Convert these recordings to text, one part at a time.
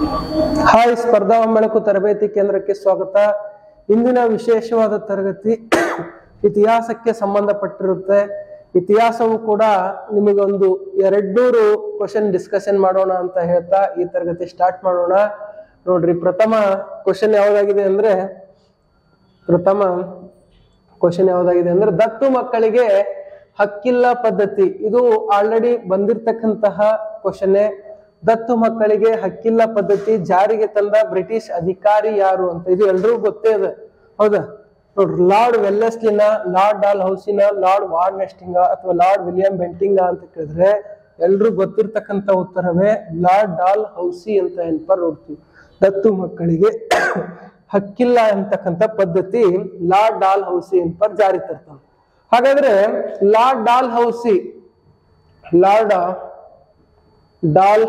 Hi ಸ್ಪರ್ಧಾ ಬೆಳಕು ತರಬೇತಿ ಕೇಂದ್ರಕ್ಕೆ ಸ್ವಾಗತ ಇಂದಿನ ವಿಶೇಷವಾದ ತರಗತಿ ಇತಿಹಾಸಕ್ಕೆ ಸಂಬಂಧಪಟ್ಟಿರುತ್ತೆ ಇತಿಹಾಸವು ಕೂಡ ನಿಮಗೊಂದು ಎರಡ್ನೂರು ಕ್ವಶನ್ ಡಿಸ್ಕಷನ್ ಮಾಡೋಣ ಅಂತ ಹೇಳ್ತಾ ಈ ತರಗತಿ ಸ್ಟಾರ್ಟ್ ಮಾಡೋಣ ನೋಡ್ರಿ ಪ್ರಥಮ ಕ್ವಶನ್ ಯಾವ್ದಾಗಿದೆ ಅಂದ್ರೆ ಪ್ರಥಮ ಕ್ವಶನ್ ಯಾವ್ದಾಗಿದೆ ಅಂದ್ರೆ ದತ್ತು ಮಕ್ಕಳಿಗೆ ಹಕ್ಕಿಲ್ಲ ಪದ್ಧತಿ ಇದು ಆಲ್ರೆಡಿ ಬಂದಿರತಕ್ಕಂತಹ ಕ್ವಶನ್ನೇ ದತ್ತು ಮಕ್ಕಳಿಗೆ ಹಕ್ಕಿಲ್ಲ ಪದ್ಧತಿ ಜಾರಿಗೆ ತಂದ ಬ್ರಿಟಿಷ್ ಅಧಿಕಾರಿ ಯಾರು ಅಂತ ಇದು ಎಲ್ರಿಗೂ ಗೊತ್ತೇ ಇದೆ ಹೌದಾ ನೋಡ್ರಿ ಲಾರ್ಡ್ ವೆಲ್ಲೆಸ್ಲಿನ ಲಾರ್ಡ್ ಡಾಲ್ ಹೌಸಿನ ಲಾರ್ಡ್ ವಾರ್ಡ್ ನೆಸ್ಟಿಂಗ ಅಥವಾ ಲಾರ್ಡ್ ವಿಲಿಯಂ ಬೆಂಟಿಂಗ ಅಂತ ಕೇಳಿದ್ರೆ ಎಲ್ರಿಗೂ ಗೊತ್ತಿರ್ತಕ್ಕಂಥ ಉತ್ತರವೇ ಲಾರ್ಡ್ ಡಾಲ್ ಹೌಸಿ ಅಂತ ಏನಪ್ಪ ನೋಡ್ತೀವಿ ದತ್ತು ಮಕ್ಕಳಿಗೆ ಹಕ್ಕಿಲ್ಲ ಅಂತಕ್ಕಂಥ ಪದ್ಧತಿ ಲಾರ್ಡ್ ಡಾಲ್ ಹೌಸಿ ಅಂತ ಜಾರಿ ತರ್ತಾನೆ ಹಾಗಾದ್ರೆ Lord Dalhousie Lord 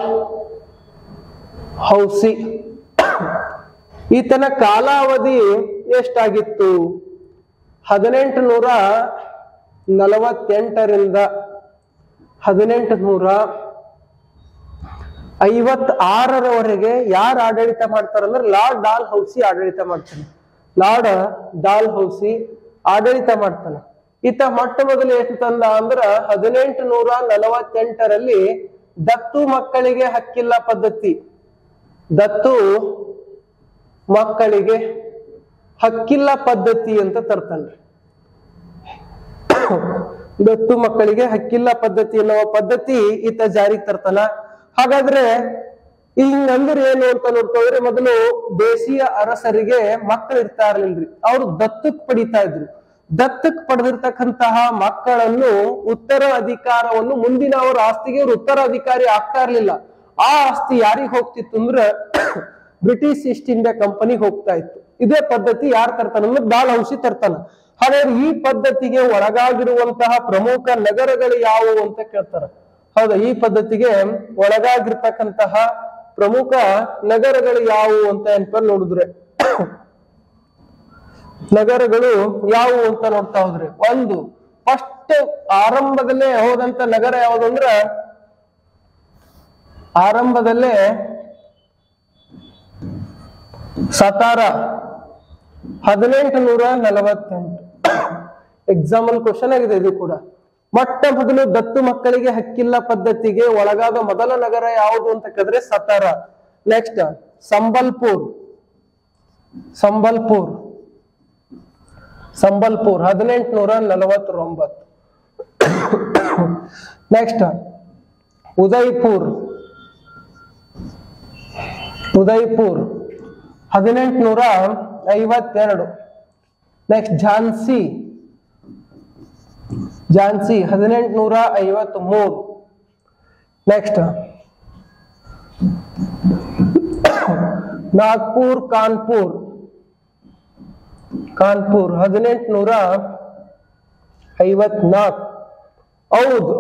Dalhousie ಈತನ ಕಾಲಾವಧಿ ಎಷ್ಟಾಗಿತ್ತು ಹದಿನೆಂಟು ನೂರ ನಲವತ್ತೆಂಟರಿಂದ ಹದಿನೆಂಟು ನೂರ ಐವತ್ತಾರರವರೆಗೆ ಯಾರು ಆಡಳಿತ ಮಾಡ್ತಾರಂದ್ರೆ ಲಾರ್ಡ್ ಡಾಲ್ ಹೌಸಿ ಆಡಳಿತ ಮಾಡ್ತಾನೆ ಲಾರ್ಡ್ ಡಾಲ್ ಹೌಸಿ ಆಡಳಿತ ಮಾಡ್ತಾನೆ ಈತ ಮೊಟ್ಟ ಮೊದಲು ಎಷ್ಟು ತಂದ ಅಂದ್ರ ಹದಿನೆಂಟು ನೂರ ನಲವತ್ತೆಂಟರಲ್ಲಿ ದತ್ತು ಮಕ್ಕಳಿಗೆ ಹಕ್ಕಿಲ್ಲ ಪದ್ಧತಿ ದತ್ತು ಮಕ್ಕಳಿಗೆ ಹಕ್ಕಿಲ್ಲ ಪದ್ಧತಿ ಅಂತ ತರ್ತಾನ್ರಿ ದತ್ತು ಮಕ್ಕಳಿಗೆ ಹಕ್ಕಿಲ್ಲ ಪದ್ಧತಿ ಎನ್ನುವ ಪದ್ಧತಿ ಈತ ಜಾರಿಗೆ ತರ್ತಾನ ಹಾಗಾದ್ರೆ ಹಿಂಗಂದ್ರೆ ಏನು ಅಂತ ನೋಡ್ಕೋದ್ರೆ ಮೊದಲು ದೇಶೀಯ ಅರಸರಿಗೆ ಮಕ್ಕಳು ಇರ್ತಾ ಇರ್ಲಿಲ್ರಿ ಅವ್ರು ದತ್ತಕ್ ಪಡಿತಾ ಇದ್ರು ದತ್ತಕ್ ಪಡೆದಿರ್ತಕ್ಕಂತಹ ಮಕ್ಕಳನ್ನು ಉತ್ತರ ಅಧಿಕಾರವನ್ನು ಮುಂದಿನ ಅವರ ಆಸ್ತಿಗೆ ಅವ್ರು ಉತ್ತರಾಧಿಕಾರಿ ಆಗ್ತಾ ಇರ್ಲಿಲ್ಲ ಆ ಆಸ್ತಿ ಯಾರಿಗ್ ಹೋಗ್ತಿತ್ತು ಅಂದ್ರೆ ಬ್ರಿಟಿಷ್ ಈಸ್ಟ್ ಇಂಡಿಯಾ ಕಂಪನಿಗೆ ಹೋಗ್ತಾ ಇತ್ತು ಇದೇ ಪದ್ಧತಿ ಯಾರು ತರ್ತಾನ ಅಂದ್ರೆ ದಾಲ್ ಔಷಧಿ ತರ್ತಾನ ಹಾಗಾದ್ರೆ ಈ ಪದ್ಧತಿಗೆ ಒಳಗಾಗಿರುವಂತಹ ಪ್ರಮುಖ ನಗರಗಳು ಯಾವುವು ಅಂತ ಕೇಳ್ತಾರ ಹೌದಾ ಈ ಪದ್ಧತಿಗೆ ಒಳಗಾಗಿರ್ತಕ್ಕಂತಹ ಪ್ರಮುಖ ನಗರಗಳು ಯಾವುವು ಅಂತ ಏನ್ಪ ನೋಡಿದ್ರೆ ನಗರಗಳು ಯಾವುವು ಅಂತ ನೋಡ್ತಾ ಹೋದ್ರೆ ಒಂದು ಫಸ್ಟ್ ಆರಂಭದಲ್ಲೇ ಹೋದಂತ ನಗರ ಯಾವುದು ಅಂದ್ರ ಆರಂಭದಲ್ಲೇ ಸತಾರ ಹದಿನೆಂಟು ನೂರ ನಲವತ್ತೆಂಟು ಎಕ್ಸಾಂಪಲ್ ಕ್ವಶನ್ ಆಗಿದೆ ಇದು ಕೂಡ ಮೊಟ್ಟ ಮೊದಲು ದತ್ತು ಮಕ್ಕಳಿಗೆ ಹಕ್ಕಿಲ್ಲ ಪದ್ಧತಿಗೆ ಒಳಗಾದ ಮೊದಲ ನಗರ ಯಾವುದು ಅಂತ ಕೇಳಿದ್ರೆ ಸತಾರ ನೆಕ್ಸ್ಟ್ ಸಂಬಲ್ಪುರ್ ಸಂಬಲ್ಪುರ್ ಸಂಬಲ್ಪುರ್ ಹದಿನೆಂಟುನೂರ ನಲವತ್ತೊಂಬತ್ತು ನೆಕ್ಸ್ಟ್ ಉದಯ್ಪುರ್ ಉದಯ್ಪುರ್ ಹದಿನೆಂಟುನೂರ ಐವತ್ತೆರಡು ನೆಕ್ಸ್ಟ್ ಝಾನ್ಸಿ ಝಾನ್ಸಿ ಹದಿನೆಂಟುನೂರ ಐವತ್ ಮೂರು ನೆಕ್ಸ್ಟ್ ನಾಗ್ಪುರ್ ಕಾನ್ಪುರ್ ಕಾನ್ಪುರ್ ಹದಿನೆಂಟುನೂರ ಐವತ್ನಾಲ್ಕು ಹೌದು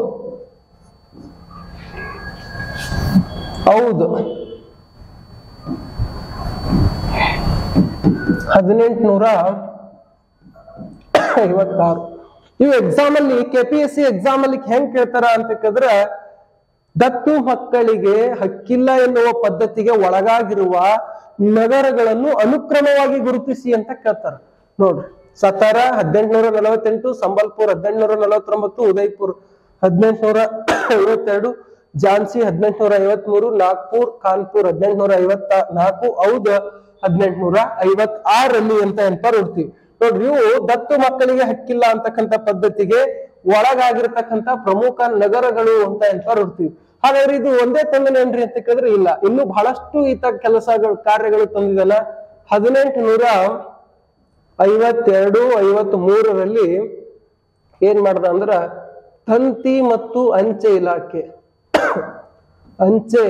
ಹೌದು ಹದಿನೆಂಟುನೂರ ಐವತ್ತಾರು ಇವು ಎಕ್ಸಾಮ್ ಅಲ್ಲಿ K P S C exam ಅಲ್ಲಿ ಹೆಂಗ್ ಕೇಳ್ತಾರ ಅಂತ ಕೇಳಿದ್ರೆ ದತ್ತು ಮಕ್ಕಳಿಗೆ ಹಕ್ಕಿಲ್ಲ ಎನ್ನುವ ಪದ್ಧತಿಗೆ ಒಳಗಾಗಿರುವ ನಗರಗಳನ್ನು ಅನುಕ್ರಮವಾಗಿ ಗುರುತಿಸಿ ಅಂತ ಕೇಳ್ತಾರ ನೋಡ್ರಿ ಸತಾರ ಹದಿನೆಂಟುನೂರ ನಲವತ್ತೆಂಟು ಸಂಬಲ್ಪುರ್ ಹದಿನೆಂಟುನೂರ ನಲವತ್ತೊಂಬತ್ತು ಉದಯ್ಪುರ್ ಹದಿನೆಂಟುನೂರ ಐವತ್ತೆರಡು ಝಾನ್ಸಿ ಹದಿನೆಂಟುನೂರ ಐವತ್ಮೂರು ನಾಗ್ಪುರ್ ಕಾನ್ಪುರ್ ಹದಿನೆಂಟುನೂರ ಐವತ್ತ ನಾಲ್ಕು ಔದ್ ಹದಿನೆಂಟುನೂರ ಐವತ್ ಆರಲ್ಲಿ ಅಂತ ಏನಪ್ಪ ನೋಡ್ತೀವಿ ನೋಡ್ರಿ ಇವು ದತ್ತು ಮಕ್ಕಳಿಗೆ ಹಕ್ಕಿಲ್ಲ ಅಂತಕ್ಕಂಥ ಪದ್ಧತಿಗೆ ಒಳಗಾಗಿರ್ತಕ್ಕಂಥ ಪ್ರಮುಖ ನಗರಗಳು ಅಂತ ಏನಪ್ಪ ನೋಡ್ತೀವಿ ಹಾಗಾದ್ರೆ ಇದು ಒಂದೇ ತಂದನೇನ್ರಿ ಅಂತ ಕೇಳಿದ್ರೆ ಇಲ್ಲ ಇನ್ನು ಬಹಳಷ್ಟು ಈತ ಕೆಲಸಗಳು ಕಾರ್ಯಗಳು ತಂದಿದ್ದಾನ ಹದಿನೆಂಟು ನೂರ ಐವತ್ತೆರಡು ಐವತ್ ಮೂರರಲ್ಲಿ ಏನ್ ಮಾಡ್ದ ಅಂದ್ರ ತಂತಿ ಮತ್ತು ಅಂಚೆ ಇಲಾಖೆ ಅಂಚೆ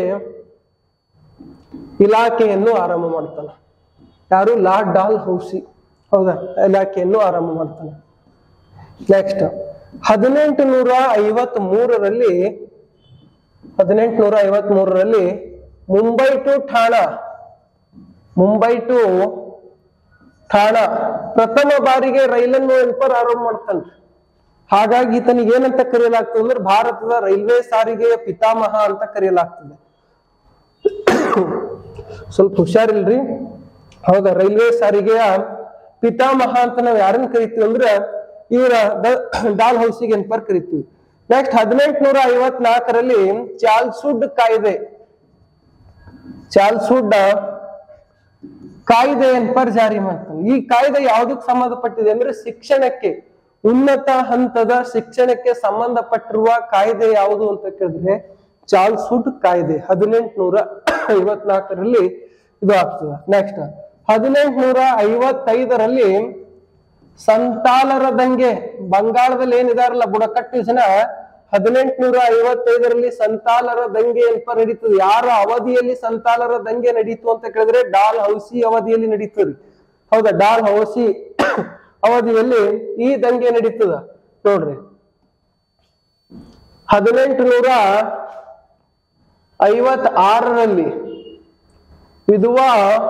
ಇಲಾಖೆಯನ್ನು ಆರಂಭ ಮಾಡ್ತಾನ ಯಾರು ಲಾರ್ಡ್ ಡಾಲ್ ಹೌಸಿ ಹೌದಾ ಇಲಾಖೆಯನ್ನು ಆರಂಭ ಮಾಡ್ತಾನೆ ನೆಕ್ಸ್ಟ್ ಹದಿನೆಂಟು ನೂರ ಐವತ್ ಮೂರರಲ್ಲಿ ಹದಿನೆಂಟು ನೂರ ಐವತ್ ಮೂರರಲ್ಲಿ ಮುಂಬೈ ಟು ಠಾಣಾ ಮುಂಬೈ ಟು ಠಾಣಾ ಪ್ರಥಮ ಬಾರಿಗೆ ರೈಲನ್ನು ಎನ್ಪರ್ ಆರಂಭ ಮಾಡ್ತಾನೆ ಹಾಗಾಗಿ ಈತನಿಗೆ ಏನಂತ ಕರೆಯಲಾಗ್ತದೆ ಅಂದ್ರೆ ಭಾರತದ ರೈಲ್ವೆ ಸಾರಿಗೆಯ ಪಿತಾಮಹ ಅಂತ ಕರೆಯಲಾಗ್ತದೆ ಸ್ವಲ್ಪ ಹುಷಾರಿಲ್ರಿ ಹೌದಾ ರೈಲ್ವೆ ಸಾರಿಗೆಯ ಪಿತಾಮಹ ಅಂತ ನಾವ್ ಯಾರನ್ನ ಕರಿತೀವಿ ಅಂದ್ರ ಇವರ ಡಾಲ್ ಹೌಸಿಗೆ ಏನ್ಪರ್ ಕರಿತೀವಿ ನೆಕ್ಸ್ಟ್ ಹದಿನೆಂಟುನೂರ ಐವತ್ನಾಲ್ಕರಲ್ಲಿ ಚಾಲ್ಸುಡ್ ಕಾಯ್ದೆ ಚಾಲ್ಸುಡ್ ಕಾಯ್ದೆ ಏನ್ಪರ್ ಜಾರಿ ಮಾಡ್ತಾನೆ ಈ ಕಾಯ್ದೆ ಯಾವ್ದಕ್ ಸಂಬಂಧಪಟ್ಟಿದೆ ಅಂದ್ರೆ ಶಿಕ್ಷಣಕ್ಕೆ ಉನ್ನತ ಹಂತದ ಶಿಕ್ಷಣಕ್ಕೆ ಸಂಬಂಧಪಟ್ಟಿರುವ ಕಾಯ್ದೆ ಯಾವುದು ಅಂತ ಕೇಳಿದ್ರೆ ಚಾಲ್ಸುಡ್ ಕಾಯ್ದೆ ಹದಿನೆಂಟುನೂರ ಐವತ್ನಾಲ್ಕರಲ್ಲಿ ಇದು ಆಗ್ತದೆ ನೆಕ್ಸ್ಟ್ ಹದಿನೆಂಟುನೂರ ಐವತ್ತೈದರಲ್ಲಿ ಸಂತಾಲರ ದಂಗೆ ಬಂಗಾಳದಲ್ಲಿ ಏನಿದಾರಲ್ಲ ಬುಡಕಟ್ಟು ಜನ ಹದಿನೆಂಟುನೂರ ಐವತ್ತೈದರಲ್ಲಿ ಸಂತಾಲರ ದಂಗೆ ಏನ್ಪ ನಡೀತದೆ ಯಾರ ಅವಧಿಯಲ್ಲಿ ಸಂತಾಲರ ದಂಗೆ ನಡೀತು ಅಂತ ಕೇಳಿದ್ರೆ ಡಾಲ್ ಹೌಸಿ ಅವಧಿಯಲ್ಲಿ ನಡೀತದೆ ಹೌದಾ ಡಾಲ್ ಹೌಸಿ ಅವಧಿಯಲ್ಲಿ ಈ ದಂಗೆ ನಡೀತದ ನೋಡ್ರಿ ಹದಿನೆಂಟು ನೂರ ಐವತ್ ಆರರಲ್ಲಿ ವಿಧವಾ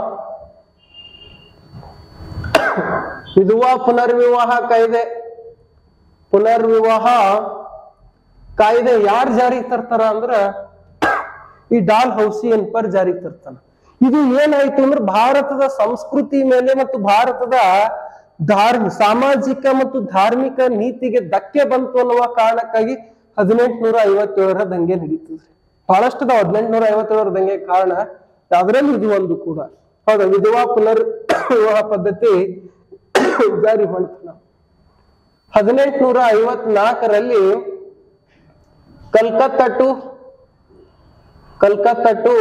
ವಿಧವಾ ಪುನರ್ವಿವಾಹ ಕಾಯ್ದೆ ಪುನರ್ವಿವಾಹ ಕಾಯ್ದೆ ಯಾರು ಜಾರಿಗೆ ತರ್ತಾರ ಅಂದ್ರ ಈ ಡಾಲ್ ಹೌಸಿ ಎನ್ಪರ್ ಜಾರಿಗೆ ತರ್ತಾನ ಇದು ಏನಾಯ್ತು ಅಂದ್ರೆ ಭಾರತದ ಸಂಸ್ಕೃತಿ ಮೇಲೆ ಮತ್ತು ಭಾರತದ ಧಾರ್ಮ ಸಾಮಾಜಿಕ ಮತ್ತು ಧಾರ್ಮಿಕ ನೀತಿಗೆ ಧಕ್ಕೆ ಬಂತು ಅನ್ನುವ ಕಾರಣಕ್ಕಾಗಿ ಹದಿನೆಂಟುನೂರ ಐವತ್ತೇಳರ ದಂಗೆ ನಡೀತದೆ ಬಹಳಷ್ಟು ಹದಿನೆಂಟುನೂರ ಐವತ್ತೇಳರ ದಂಗೆ ಕಾರಣ ಅದರಲ್ಲಿ ಇದು ಒಂದು ಕೂಡ ಹೌದಾ ವಿಧವಾ ಪುನರ್ ವಿವಾಹ ಪದ್ಧತಿ ಜಾರಿ ಮಾಡ್ತಾನ ಹದಿನೆಂಟುನೂರ ಐವತ್ನಾಲ್ಕರಲ್ಲಿ Calcutta to Calcutta to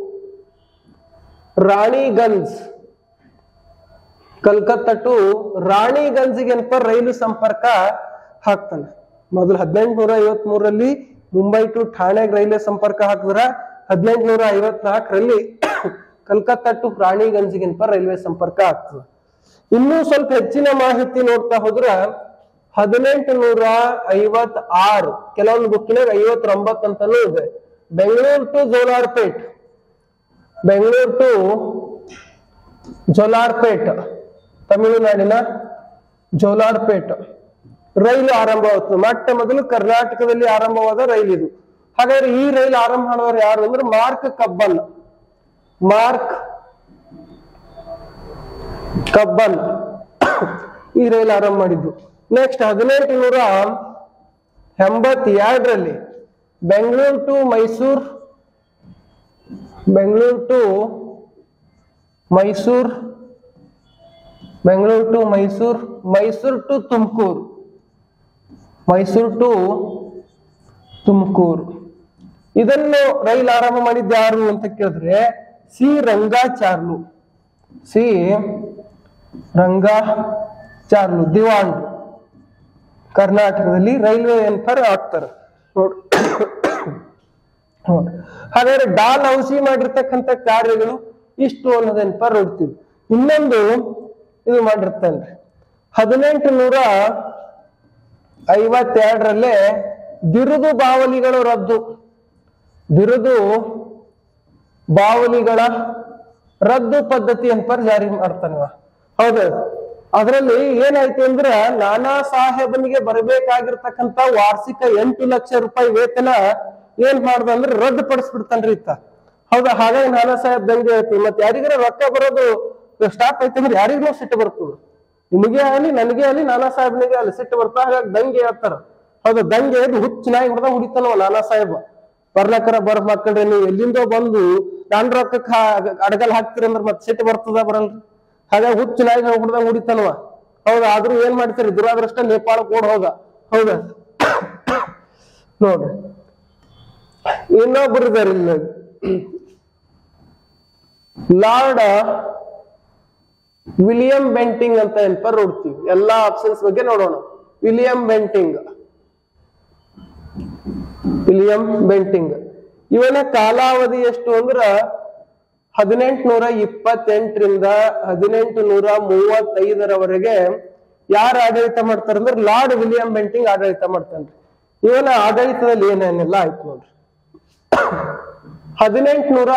Raniganj Calcutta to ರಾಣಿಗಂಜ್ಗೆ ಏನಪ್ಪ ರೈಲು ಸಂಪರ್ಕ ಹಾಕ್ತಾನೆ ಮೊದಲು ಹದಿನೆಂಟುನೂರ ಐವತ್ ಮೂರರಲ್ಲಿ ಮುಂಬೈ ಟು ಠಾಣೆಗೆ ರೈಲ್ವೆ ಸಂಪರ್ಕ ಹಾಕಿದ್ರ ಹದಿನೆಂಟುನೂರ ಐವತ್ನಾಲ್ಕರಲ್ಲಿ ಕಲ್ಕತ್ತಾ ಟು ರಾಣಿಗಂಜ್ಗೆ ಏನಪ್ಪ ರೈಲ್ವೆ ಸಂಪರ್ಕ ಆಗ್ತದೆ ಇನ್ನೂ ಸ್ವಲ್ಪ ಹೆಚ್ಚಿನ ಮಾಹಿತಿ ನೋಡ್ತಾ ಹೋದ್ರ ಹದಿನೆಂಟು ನೂರ ಐವತ್ ಆರು ಕೆಲವೊಂದು ಬುಕ್ಕಿನಾಗ ಐವತ್ತೊಂಬತ್ತು ಅಂತಾನೂ ಇದೆ ಬೆಂಗಳೂರು ಟು ಜೋಲಾರ್ಪೇಟ್ ಬೆಂಗಳೂರು ಟು ಜೋಲಾರ್ಪೇಟ್ ತಮಿಳುನಾಡಿನ ಜೋಲಾರ್ಪೇಟ್ ರೈಲು ಆರಂಭವಾಗ್ತದೆ ಮೊಟ್ಟ ಮೊದಲು ಕರ್ನಾಟಕದಲ್ಲಿ ಆರಂಭವಾದ ರೈಲು ಇದು ಹಾಗಾದ್ರೆ ಈ ರೈಲು ಆರಂಭ ಮಾಡೋರು ಯಾರು ಅಂದ್ರೆ ಮಾರ್ಕ್ ಕಬ್ಬನ್ ಮಾರ್ಕ್ ಕಬ್ಬನ್ ಈ ರೈಲು ಆರಂಭ ಮಾಡಿದ್ದು ನೆಕ್ಸ್ಟ್ ಹದಿನೆಂಟು ನೂರ ಎಂಬತ್ತೆರಡರಲ್ಲಿ Bengaluru to Mysore Bengaluru to Mysore Bengaluru to Mysore Mysuru to Tumakuru Mysuru to Tumakuru ಇದನ್ನು ರೈಲು ಆರಂಭ ಮಾಡಿದ್ದು ಯಾರು ಅಂತ ಕೇಳಿದ್ರೆ ಸಿ ರಂಗಾಚಾರ್ಲು ಸಿ ರಂಗಾಚಾರ್ಲು ದಿವಾಂಡ್ರು ಕರ್ನಾಟಕದಲ್ಲಿ ರೈಲ್ವೆ ಎನ್ಫರ್ ಆಗ್ತಾರೆ ನೋಡ್ ನೋಡ್. ಹಾಗಾದ್ರೆ ಡಾಲ್ ಔಸಿ ಮಾಡಿರ್ತಕ್ಕಂಥ ಕಾರ್ಯಗಳು ಇಷ್ಟು ಅನ್ನೋದೆನ್ಪರ್ ನೋಡ್ತೀವಿ ಇನ್ನೊಂದು ಇದು ಮಾಡಿರ್ತಾನ್ರಿ ಹದಿನೆಂಟು ನೂರ ಐವತ್ತೆರಡರಲ್ಲೇ ಬಿರುದು ಬಾವಲಿಗಳು ರದ್ದು ಬಿರುದು ಬಾವಲಿಗಳ ರದ್ದು ಪದ್ಧತಿ ಅನ್ಪರ್ ಜಾರಿ ಮಾಡ್ತಾನವ ಹೌದು ಅದರಲ್ಲಿ ಏನಾಯ್ತು ಅಂದ್ರೆ ನಾನಾ ಸಾಹೇಬನಿಗೆ ಬರಬೇಕಾಗಿರ್ತಕ್ಕಂತ ವಾರ್ಷಿಕ ಎಂಟು ಲಕ್ಷ ರೂಪಾಯಿ ವೇತನ ಏನ್ ಮಾಡ್ದ ಅಂದ್ರೆ ರದ್ದು ಪಡಿಸ್ಬಿಡ್ತಾನ್ರಿ ಇತ್ತ ಹೌದಾ ಹಾಗಾಗಿ ನಾನಾ ಸಾಹೇಬ್ ದಂಗೆ ಆಯ್ತು ಮತ್ತೆ ಯಾರಿಗಾರ ರೊಕ್ಕ ಬರೋದು ಸ್ಟಾಪ್ ಐತೆ ಅಂದ್ರೆ ಯಾರಿಗೂ ಸಿಟ್ಟು ಬರ್ತದೆ ನಿಮಗೆ ಆಗಲಿ ನನಗೆ ಆಗಲಿ ನಾನಾ ಸಾಹೇಬ್ನಿಗೆ ಆಗಲಿ ಸಿಟ್ಟು ಬರ್ತಾ ಹಾಗಾಗಿ ದಂಗೆ ಹೇಳ್ತಾರ ಹೌದಾ ದಂಗೆ ಎದ್ದು ಹುಚ್ಚು ನಾಯಿ ಹೊಡೆದ ಹುಡಿತಾನವ ನಾನಾ ಸಾಹೇಬ ಬರ್ಲಕ್ಕರ ಬರ್ ಮಕ್ಕಳ್ರಿ ನೀವು ಎಲ್ಲಿಂದೋ ಬಂದು ನನ್ ರೊಕ್ಕಕ್ಕೆ ಅಡಗಲ್ ಹಾಕ್ತೀರಿ ಅಂದ್ರೆ ಮತ್ತೆ ಸಿಟ್ಟು ಬರ್ತದ ಬರಲ್ರಿ ಹಾಗಾಗಿ ಹುಚ್ಚು ನಾಯಿ ಹೊಡೆದಂಗ ಹುಡಿತಾನವ ಹೌದಾ ಆದ್ರೂ ಏನ್ ಮಾಡ್ತೀರಿ ದುರಾದೃಷ್ಟ ನೇಪಾಳಕ್ಕೆ ಓಡ್ ಹೋದ ಹೌದಾ ನೋಡ್ರಿ ಇನ್ನೊಬ್ರು ಇದಾರೆ ಇಲ್ಲಿ ಲಾರ್ಡ್ ವಿಲಿಯಂ ಬೆಂಟಿಂಗ್ ಅಂತ ಏನ್ಪರ್ ನೋಡ್ತೀವಿ ಎಲ್ಲಾ ಆಪ್ಷನ್ಸ್ ಬಗ್ಗೆ ನೋಡೋಣ ವಿಲಿಯಂ ಬೆಂಟಿಂಗ್ ವಿಲಿಯಂ ಬೆಂಟಿಂಗ್ ಇವನ ಕಾಲಾವಧಿ ಎಷ್ಟು ಅಂದ್ರ ಹದಿನೆಂಟು ನೂರ ಇಪ್ಪತ್ತೆಂಟರಿಂದ ಹದಿನೆಂಟು ನೂರ ಮೂವತ್ತೈದರವರೆಗೆ ಯಾರು ಆಡಳಿತ ಮಾಡ್ತಾರ ಅಂದ್ರೆ ಲಾರ್ಡ್ ವಿಲಿಯಂ ಬೆಂಟಿಂಗ್ ಆಡಳಿತ ಮಾಡ್ತಾನ್ರಿ ಇವನ ಆಡಳಿತದಲ್ಲಿ ಏನೇನೆಲ್ಲ ಆಯ್ತು ನೋಡ್ರಿ ಹದಿನೆಂಟುನೂರ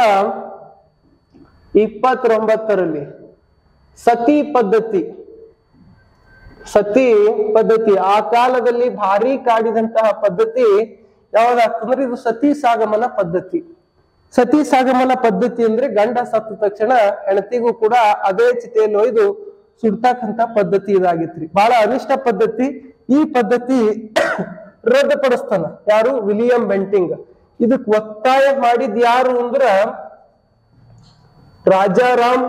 ಇಪ್ಪತ್ತೊಂಬತ್ತರಲ್ಲಿ ಸತಿ ಪದ್ಧತಿ ಸತಿ ಪದ್ಧತಿ ಆ ಕಾಲದಲ್ಲಿ ಭಾರಿ ಕಾಡಿದಂತಹ ಪದ್ಧತಿ ಯಾವ್ದಾಗ್ತಂದ್ರೆ ಇದು ಸತಿ ಸಾಗಮನ ಪದ್ಧತಿ ಸತಿ ಸಾಗಮನ ಪದ್ಧತಿ ಅಂದ್ರೆ ಗಂಡ ಸತ್ತ ತಕ್ಷಣ ಹೆಂಡತಿಗೂ ಕೂಡ ಅದೇ ಚಿತೆಯಲ್ಲಿ ಒಯ್ದು ಸುಡ್ತಕ್ಕಂತ ಪದ್ಧತಿ ಇದಾಗಿತ್ರಿ ಬಹಳ ಅನಿಷ್ಟ ಪದ್ಧತಿ ಈ ಪದ್ಧತಿ ರದ್ದುಪಡಿಸ್ತಾನ ಯಾರು ವಿಲಿಯಂ ಬೆಂಟಿಂಗ್ ಇದಕ್ ಒತ್ತಾಯ ಮಾಡಿದ್ ಯಾರು ಅಂದ್ರ ರಾಜಾರಾಮ್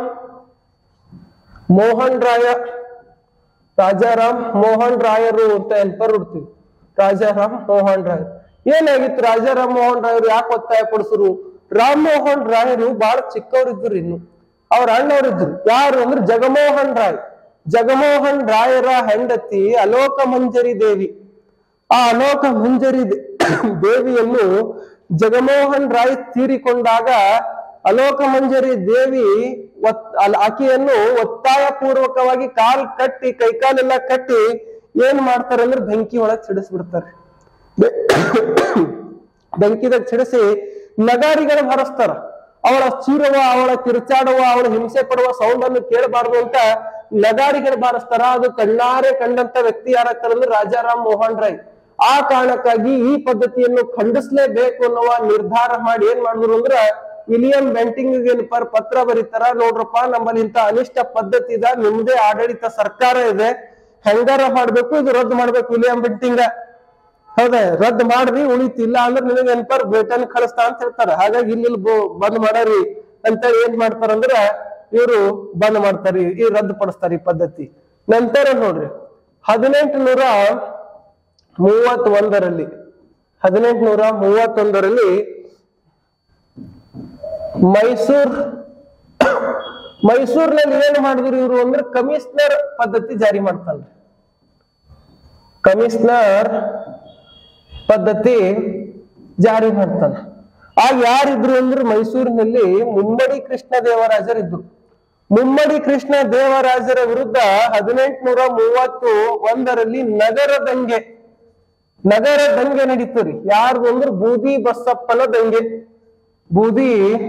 ಮೋಹನ್ ರಾಯ ರಾಜಾರಾಮ್ ಮೋಹನ್ ರಾಯರು ಅಂತ ಎನ್ಪರ್ ಹುಡ್ತೀವಿ ರಾಜಾರಾಮ್ ಮೋಹನ್ ರಾಯ್ ಏನಾಗಿತ್ತು ರಾಜಾರಾಮ್ ಮೋಹನ್ ರಾಯರು ಯಾಕೆ ಒತ್ತಾಯ ಪಡಿಸಿರು ರಾಮ್ ಮೋಹನ್ ರಾಯರು ಬಹಳ ಚಿಕ್ಕವರಿದ್ರು ಇನ್ನು ಅವ್ರ ಅಣ್ಣವರಿದ್ರು ಯಾರು ಅಂದ್ರೆ ಜಗಮೋಹನ್ ರಾಯ್ ಜಗಮೋಹನ್ ರಾಯರ ಹೆಂಡತಿ ಅಲೋಕ ಮಂಜರಿ ದೇವಿ ಆ ಅಲೋಕ ಮಂಜರಿ ದೇ- ದೇವಿಯನ್ನು ಜಗಮೋಹನ್ ರಾಯ್ ತೀರಿಕೊಂಡಾಗ ಅಲೋಕ ಮಂಜರಿ ದೇವಿ ಒತ್ ಅಲ್- ಆಕೆಯನ್ನು ಒತ್ತಾಯ ಪೂರ್ವಕವಾಗಿ ಕಾಲ್ ಕಟ್ಟಿ ಕೈಕಾಲೆಲ್ಲ ಕಟ್ಟಿ ಏನ್ ಮಾಡ್ತಾರೆ ಅಂದ್ರೆ ಬೆಂಕಿ ಒಳಗ್ ಸಿಡಿಸ್ಬಿಡ್ತಾರೆ ಬೆ- ಬೆಂಕಿದಾಗ ಸಿಡಿಸಿ ನಗಾರಿಗಳ ಹರಸ್ತಾರ ಅವಳ ಚೀರುವ ಅವಳ ಕಿರ್ಚಾಡುವ ಅವಳ ಹಿಂಸೆ ಪಡುವ ಸೌಂಡ್ ಅನ್ನು ಕೇಳಬಾರ್ದು ಅಂತ ನಗಾರಿಗಳು ಬಾರಿಸ್ತಾರ ಅದು ಕಣ್ಣಾರೆ ಕಂಡಂತ ವ್ಯಕ್ತಿ ಯಾರಾಗ್ತಾರೆ ಅಂದ್ರೆ ರಾಜಾರಾಮ್ ಮೋಹನ್ ರಾಯ್ ಆ ಕಾರಣಕ್ಕಾಗಿ ಈ ಪದ್ಧತಿಯನ್ನು ಖಂಡಿಸ್ಲೇಬೇಕು ಅನ್ನುವ ನಿರ್ಧಾರ ಮಾಡಿ ಏನ್ ಮಾಡಿದ್ರು ಅಂದ್ರ ವಿಲಿಯಂ ಬೆಂಟಿಂಗ್ ಏನಪ್ಪ ಪತ್ರ ಬರೀತಾರ ನೋಡ್ರಪ್ಪ ನಮ್ಮಲ್ಲಿ ಇಂತ ಅನಿಷ್ಟ ಪದ್ಧತಿ ಇದ ನಿಮ್ದೇ ಆಡಳಿತ ಸರ್ಕಾರ ಇದೆ ಹೆಂಗಾರ ಮಾಡ್ಬೇಕು ಇದು ರದ್ದು ಮಾಡ್ಬೇಕು ವಿಲಿಯಂ ಬೆಂಟಿಂಗ ಹೌದಾ ರದ್ದು ಮಾಡ್ರಿ ಉಳಿತಿಲ್ಲ ಅಂದ್ರೆ ನಿನಗೆ ಎನ್ಪರ್ ಬ್ರಿಟನ್ ಕಳಿಸ್ತಾ ಅಂತ ಹೇಳ್ತಾರ ಹಾಗಾಗಿ ಇಲ್ಲಿ ಇಲ್ಲಿ ಬೊ- ಬಂದ್ ಮಾಡಾರಿ ಅಂತ ಏನ್ ಮಾಡ್ತಾರ ಅಂದ್ರ ಇವರು ಬಂದ್ ಮಾಡ್ತಾರಿ ಈ ರದ್ದು ಪಡಿಸ್ತಾರ ಈ ಪದ್ಧತಿ ನಂತರ ನೋಡ್ರಿ ಹದಿನೆಂಟು ನೂರ ಮೂವತ್ ಒಂದರಲ್ಲಿ ಹದಿನೆಂಟು ನೂರ ಮೂವತ್ತೊಂದರಲ್ಲಿ ಮೈಸೂರ್ ಮೈಸೂರಿನಲ್ಲಿ ಏನ್ ಮಾಡಿದ್ರು ಇವರು ಅಂದ್ರೆ ಕಮಿಷನರ್ ಪದ್ಧತಿ ಜಾರಿ ಮಾಡ್ತಾನ್ರಿ ಕಮಿಷನರ್ ಪದ್ಧತಿ ಜಾರಿ ಮಾಡ್ತಾನ ಆಗ ಯಾರಿದ್ರು ಅಂದ್ರೆ ಮೈಸೂರಿನಲ್ಲಿ ಮುಮ್ಮಡಿ ಕೃಷ್ಣ ದೇವರಾಜರಿದ್ರು ಮುಮ್ಮಡಿ ಕೃಷ್ಣ ದೇವರಾಜರ ವಿರುದ್ಧ ಹದಿನೆಂಟುನೂರ ಮೂವತ್ತು ಒಂದರಲ್ಲಿ ನಗರ ದಂಗೆ ನಗರ ದಂಗೆ ನಡೀತು ರೀ ಯಾರ್ದು ಅಂದ್ರೆ ಬೂದಿ ಬಸಪ್ಪನ ದಂಗೆ ಬೂದಿ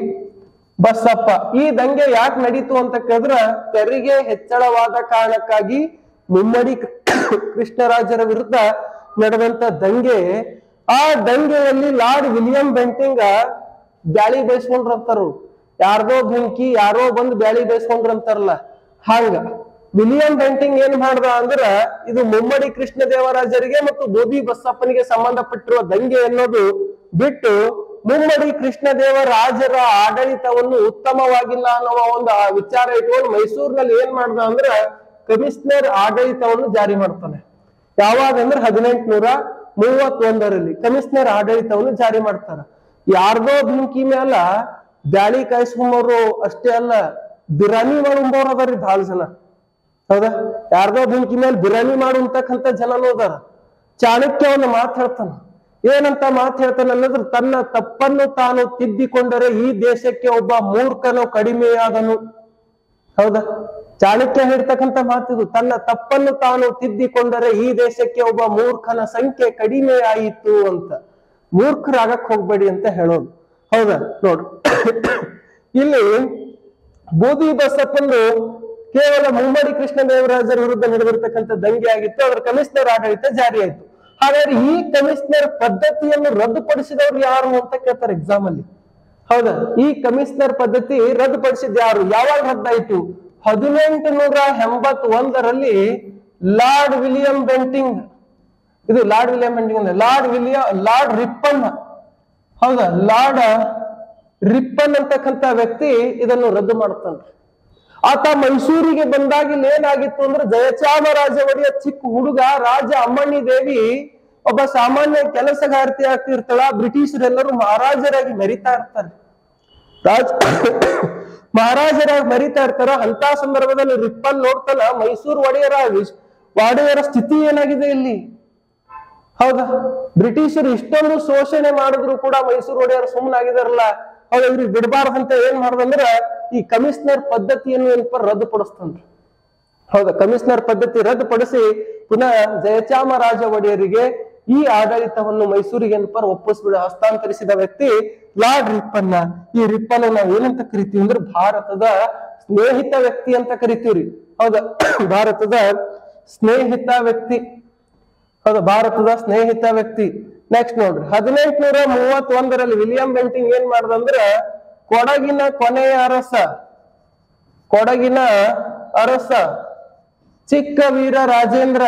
ಬಸಪ್ಪ ಈ ದಂಗೆ ಯಾಕೆ ನಡೀತು ಅಂತ ಕೇಳಿದ್ರ ತೆರಿಗೆ ಹೆಚ್ಚಳವಾದ ಕಾರಣಕ್ಕಾಗಿ ಮುಮ್ಮಡಿ ಕೃಷ್ಣರಾಜರ ವಿರುದ್ಧ ನಡೆದಂತ ದಂಗೆ ಆ ದಂಗೆಯಲ್ಲಿ ಲಾರ್ಡ್ ವಿಲಿಯಂ ಬೆಂಟಿಂಗ ಬ್ಯಾಳಿ ಬಯಸ್ಕೊಂಡ್ರಂತಾರು ಯಾರ್ದೋ ಬೆಂಕಿ ಯಾರೋ ಬಂದು ಬ್ಯಾಳಿ ಬಯಸ್ಕೊಂಡ್ರಂತಾರಲ್ಲ ಹಂಗ ವಿಲಿಯಂ ಬೆಂಟಿಂಗ್ ಏನ್ ಮಾಡ್ದ ಅಂದ್ರ ಇದು ಮುಮ್ಮಡಿ ಕೃಷ್ಣ ದೇವರಾಜರಿಗೆ ಮತ್ತು ಬೋಧಿ ಬಸಪ್ಪನಿಗೆ ಸಂಬಂಧಪಟ್ಟಿರುವ ದಂಗೆ ಅನ್ನೋದು ಬಿಟ್ಟು ಮುಮ್ಮಡಿ ಕೃಷ್ಣ ದೇವರಾಜರ ಆಡಳಿತವನ್ನು ಉತ್ತಮವಾಗಿಲ್ಲ ಅನ್ನುವ ಒಂದು ಆ ವಿಚಾರ ಇಟ್ಕೊಂಡು ಮೈಸೂರಿನಲ್ಲಿ ಏನ್ ಮಾಡ್ದ ಅಂದ್ರ ಕಮಿಷನರ್ ಆಡಳಿತವನ್ನು ಜಾರಿ ಮಾಡ್ತಾನೆ ಯಾವಾಗ ಅಂದ್ರೆ ಹದಿನೆಂಟುನೂರ ಮೂವತ್ತೊಂದರಲ್ಲಿ ಕಮಿಷನರ್ ಆಡಳಿತವನ್ನು ಜಾರಿ ಮಾಡ್ತಾರ ಯಾರ್ದೋ ಬೆಂಕಿ ಮ್ಯಾಲ ಬ್ಯಾಳಿ ಕಾಯಿಸ್ಕೊಂಬವ್ರು ಅಷ್ಟೇ ಅಲ್ಲ ಬಿರಾನಿ ಮಾಡುಂಬವ್ರು ಅದಾರಿ ಬಹಳ ಜನ ಹೌದಾ ಯಾರ್ದೋ ಬೆಂಕಿ ಮೇಲೆ ಬಿರಾನಿ ಮಾಡುವಂತಕ್ಕಂಥ ಜನನೂ ಅದಾರ ಚಾಣಕ್ಯ ಒಂದು ಮಾತು ಹೇಳ್ತಾನ ಏನಂತ ಮಾತು ಹೇಳ್ತಾನೆ ಅನ್ನೋದ್ರ ತನ್ನ ತಪ್ಪನ್ನು ತಾನು ತಿದ್ದಿಕೊಂಡರೆ ಈ ದೇಶಕ್ಕೆ ಒಬ್ಬ ಮೂರ್ಖನು ಕಡಿಮೆಯಾದನು ಹೌದಾ ಚಾಣಕ್ಯ ಹೇಳ್ತಕ್ಕಂಥ ಮಾತಿದು ತನ್ನ ತಪ್ಪನ್ನು ತಾನು ತಿದ್ದಿಕೊಂಡರೆ ಈ ದೇಶಕ್ಕೆ ಒಬ್ಬ ಮೂರ್ಖನ ಸಂಖ್ಯೆ ಕಡಿಮೆ ಆಯಿತು ಅಂತ ಮೂರ್ಖರಾಗಕ್ ಹೋಗ್ಬೇಡಿ ಅಂತ ಹೇಳೋದು ಹೌದಾ ನೋಡು ಇಲ್ಲಿ ಬೂದಿ ಬಸಪ್ಪಂದು ಕೇವಲ ಮುಮ್ಮಡಿ ಕೃಷ್ಣ ದೇವರಾಜರ ವಿರುದ್ಧ ನಡೆದಿರ್ತಕ್ಕಂಥ ದಂಗೆ ಆಗಿತ್ತು ಅದರ ಕಮಿಷನರ್ ಆಡಳಿತ ಜಾರಿ ಆಯ್ತು ಹಾಗಾದ್ರೆ ಈ ಕಮಿಷನರ್ ಪದ್ಧತಿಯನ್ನು ರದ್ದುಪಡಿಸಿದವರು ಯಾರು ಅಂತ ಕೇಳ್ತಾರೆ ಎಕ್ಸಾಮ್ ಅಲ್ಲಿ ಹೌದಾ ಈ ಕಮಿಷನರ್ ಪದ್ಧತಿ ರದ್ದುಪಡಿಸಿದ ಯಾರು ಯಾವಾಗ ರದ್ದಾಯ್ತು ಹದಿನೆಂಟು ನೂರ ಎಂಬತ್ ಒಂದರಲ್ಲಿ ಲಾರ್ಡ್ ವಿಲಿಯಂ ಬೆಂಟಿಂಗ್ ಇದು ಲಾರ್ಡ್ ವಿಲಿಯಂ ಬೆಂಟಿಂಗ್ ಅಂದ್ರೆ ಲಾರ್ಡ್ ವಿಲಿಯಂ ಲಾರ್ಡ್ ರಿಪ್ಪನ್ ಹೌದಾ ಲಾರ್ಡ್ ರಿಪ್ಪನ್ ಅಂತಕ್ಕಂಥ ವ್ಯಕ್ತಿ ಇದನ್ನು ರದ್ದು ಮಾಡ್ತಾನ್ರಿ ಆತ ಮೈಸೂರಿಗೆ ಬಂದಾಗ ಇಲ್ಲಿ ಏನಾಗಿತ್ತು ಅಂದ್ರೆ ಜಯಚಾಮರಾಜ ಒಡೆಯ ಚಿಕ್ಕ ಹುಡುಗ ರಾಜ ಅಮ್ಮಣ್ಣಿ ದೇವಿ ಒಬ್ಬ ಸಾಮಾನ್ಯ ಕೆಲಸಗಾರ್ತಿ ಆಗ್ತಿರ್ತಾಳ ಬ್ರಿಟಿಷರೆಲ್ಲರೂ ಮಹಾರಾಜರಾಗಿ ಮೆರಿತಾ ಇರ್ತಾರೆ ರಾಜ ಮಹಾರಾಜರಾಗಿ ಮರಿತಾ ಇರ್ತಾರ ಅಂತ ಸಂದರ್ಭದಲ್ಲಿ ರಿಪ್ಪನ್ ನೋಡ್ತಾನ ಮೈಸೂರು ಒಡೆಯರ ವಿಶ್- ಒಡೆಯರ ಸ್ಥಿತಿ ಏನಾಗಿದೆ ಇಲ್ಲಿ ಹೌದಾ ಬ್ರಿಟಿಷರು ಇಷ್ಟೊಂದು ಶೋಷಣೆ ಮಾಡಿದ್ರು ಕೂಡ ಮೈಸೂರು ಒಡೆಯರು ಸುಮ್ಮನಾಗಿದಾರಲ್ಲ ಹೌದಾ ಇವ್ರಿಗೆ ಬಿಡಬಾರ್ದಂತ ಏನ್ ಮಾಡ್ದಂದ್ರ ಈ ಕಮಿಷನರ್ ಪದ್ಧತಿಯನ್ನು ಏನಪ್ಪ ರದ್ದುಪಡಿಸ್ತಂದ್ರು ಹೌದಾ ಕಮಿಷನರ್ ಪದ್ಧತಿ ರದ್ದುಪಡಿಸಿ ಪುನಃ ಜಯಚಾಮರಾಜ ಒಡೆಯರಿಗೆ ಈ ಆಡಳಿತವನ್ನು ಮೈಸೂರಿಗೆ ಏನಪ್ಪ ಒಪ್ಪಿಸ್ಬಿಡ ಹಸ್ತಾಂತರಿಸಿದ ವ್ಯಕ್ತಿ ಲಾರ್ಡ್ ರಿಪ್ಪನ್ನ ಈ ರಿಪ್ಪನ್ನ ನಾವು ಏನಂತ ಕರಿತೀವಿ ಅಂದ್ರೆ ಭಾರತದ ಸ್ನೇಹಿತ ವ್ಯಕ್ತಿ ಅಂತ ಕರಿತೀವ್ರಿ ಹೌದಾ ಭಾರತದ ಸ್ನೇಹಿತ ವ್ಯಕ್ತಿ ಹೌದಾ ಭಾರತದ ಸ್ನೇಹಿತ ವ್ಯಕ್ತಿ ನೆಕ್ಸ್ಟ್ ನೋಡ್ರಿ ಹದಿನೆಂಟುನೂರ ಮೂವತ್ತೊಂದರಲ್ಲಿ ವಿಲಿಯಂ ಬೆಂಟಿಂಗ್ ಏನ್ ಮಾಡ್ದಂದ್ರ ಕೊಡಗಿನ ಕೊನೆಯ ಅರಸ ಕೊಡಗಿನ ಅರಸ ಚಿಕ್ಕ ವೀರ ರಾಜೇಂದ್ರ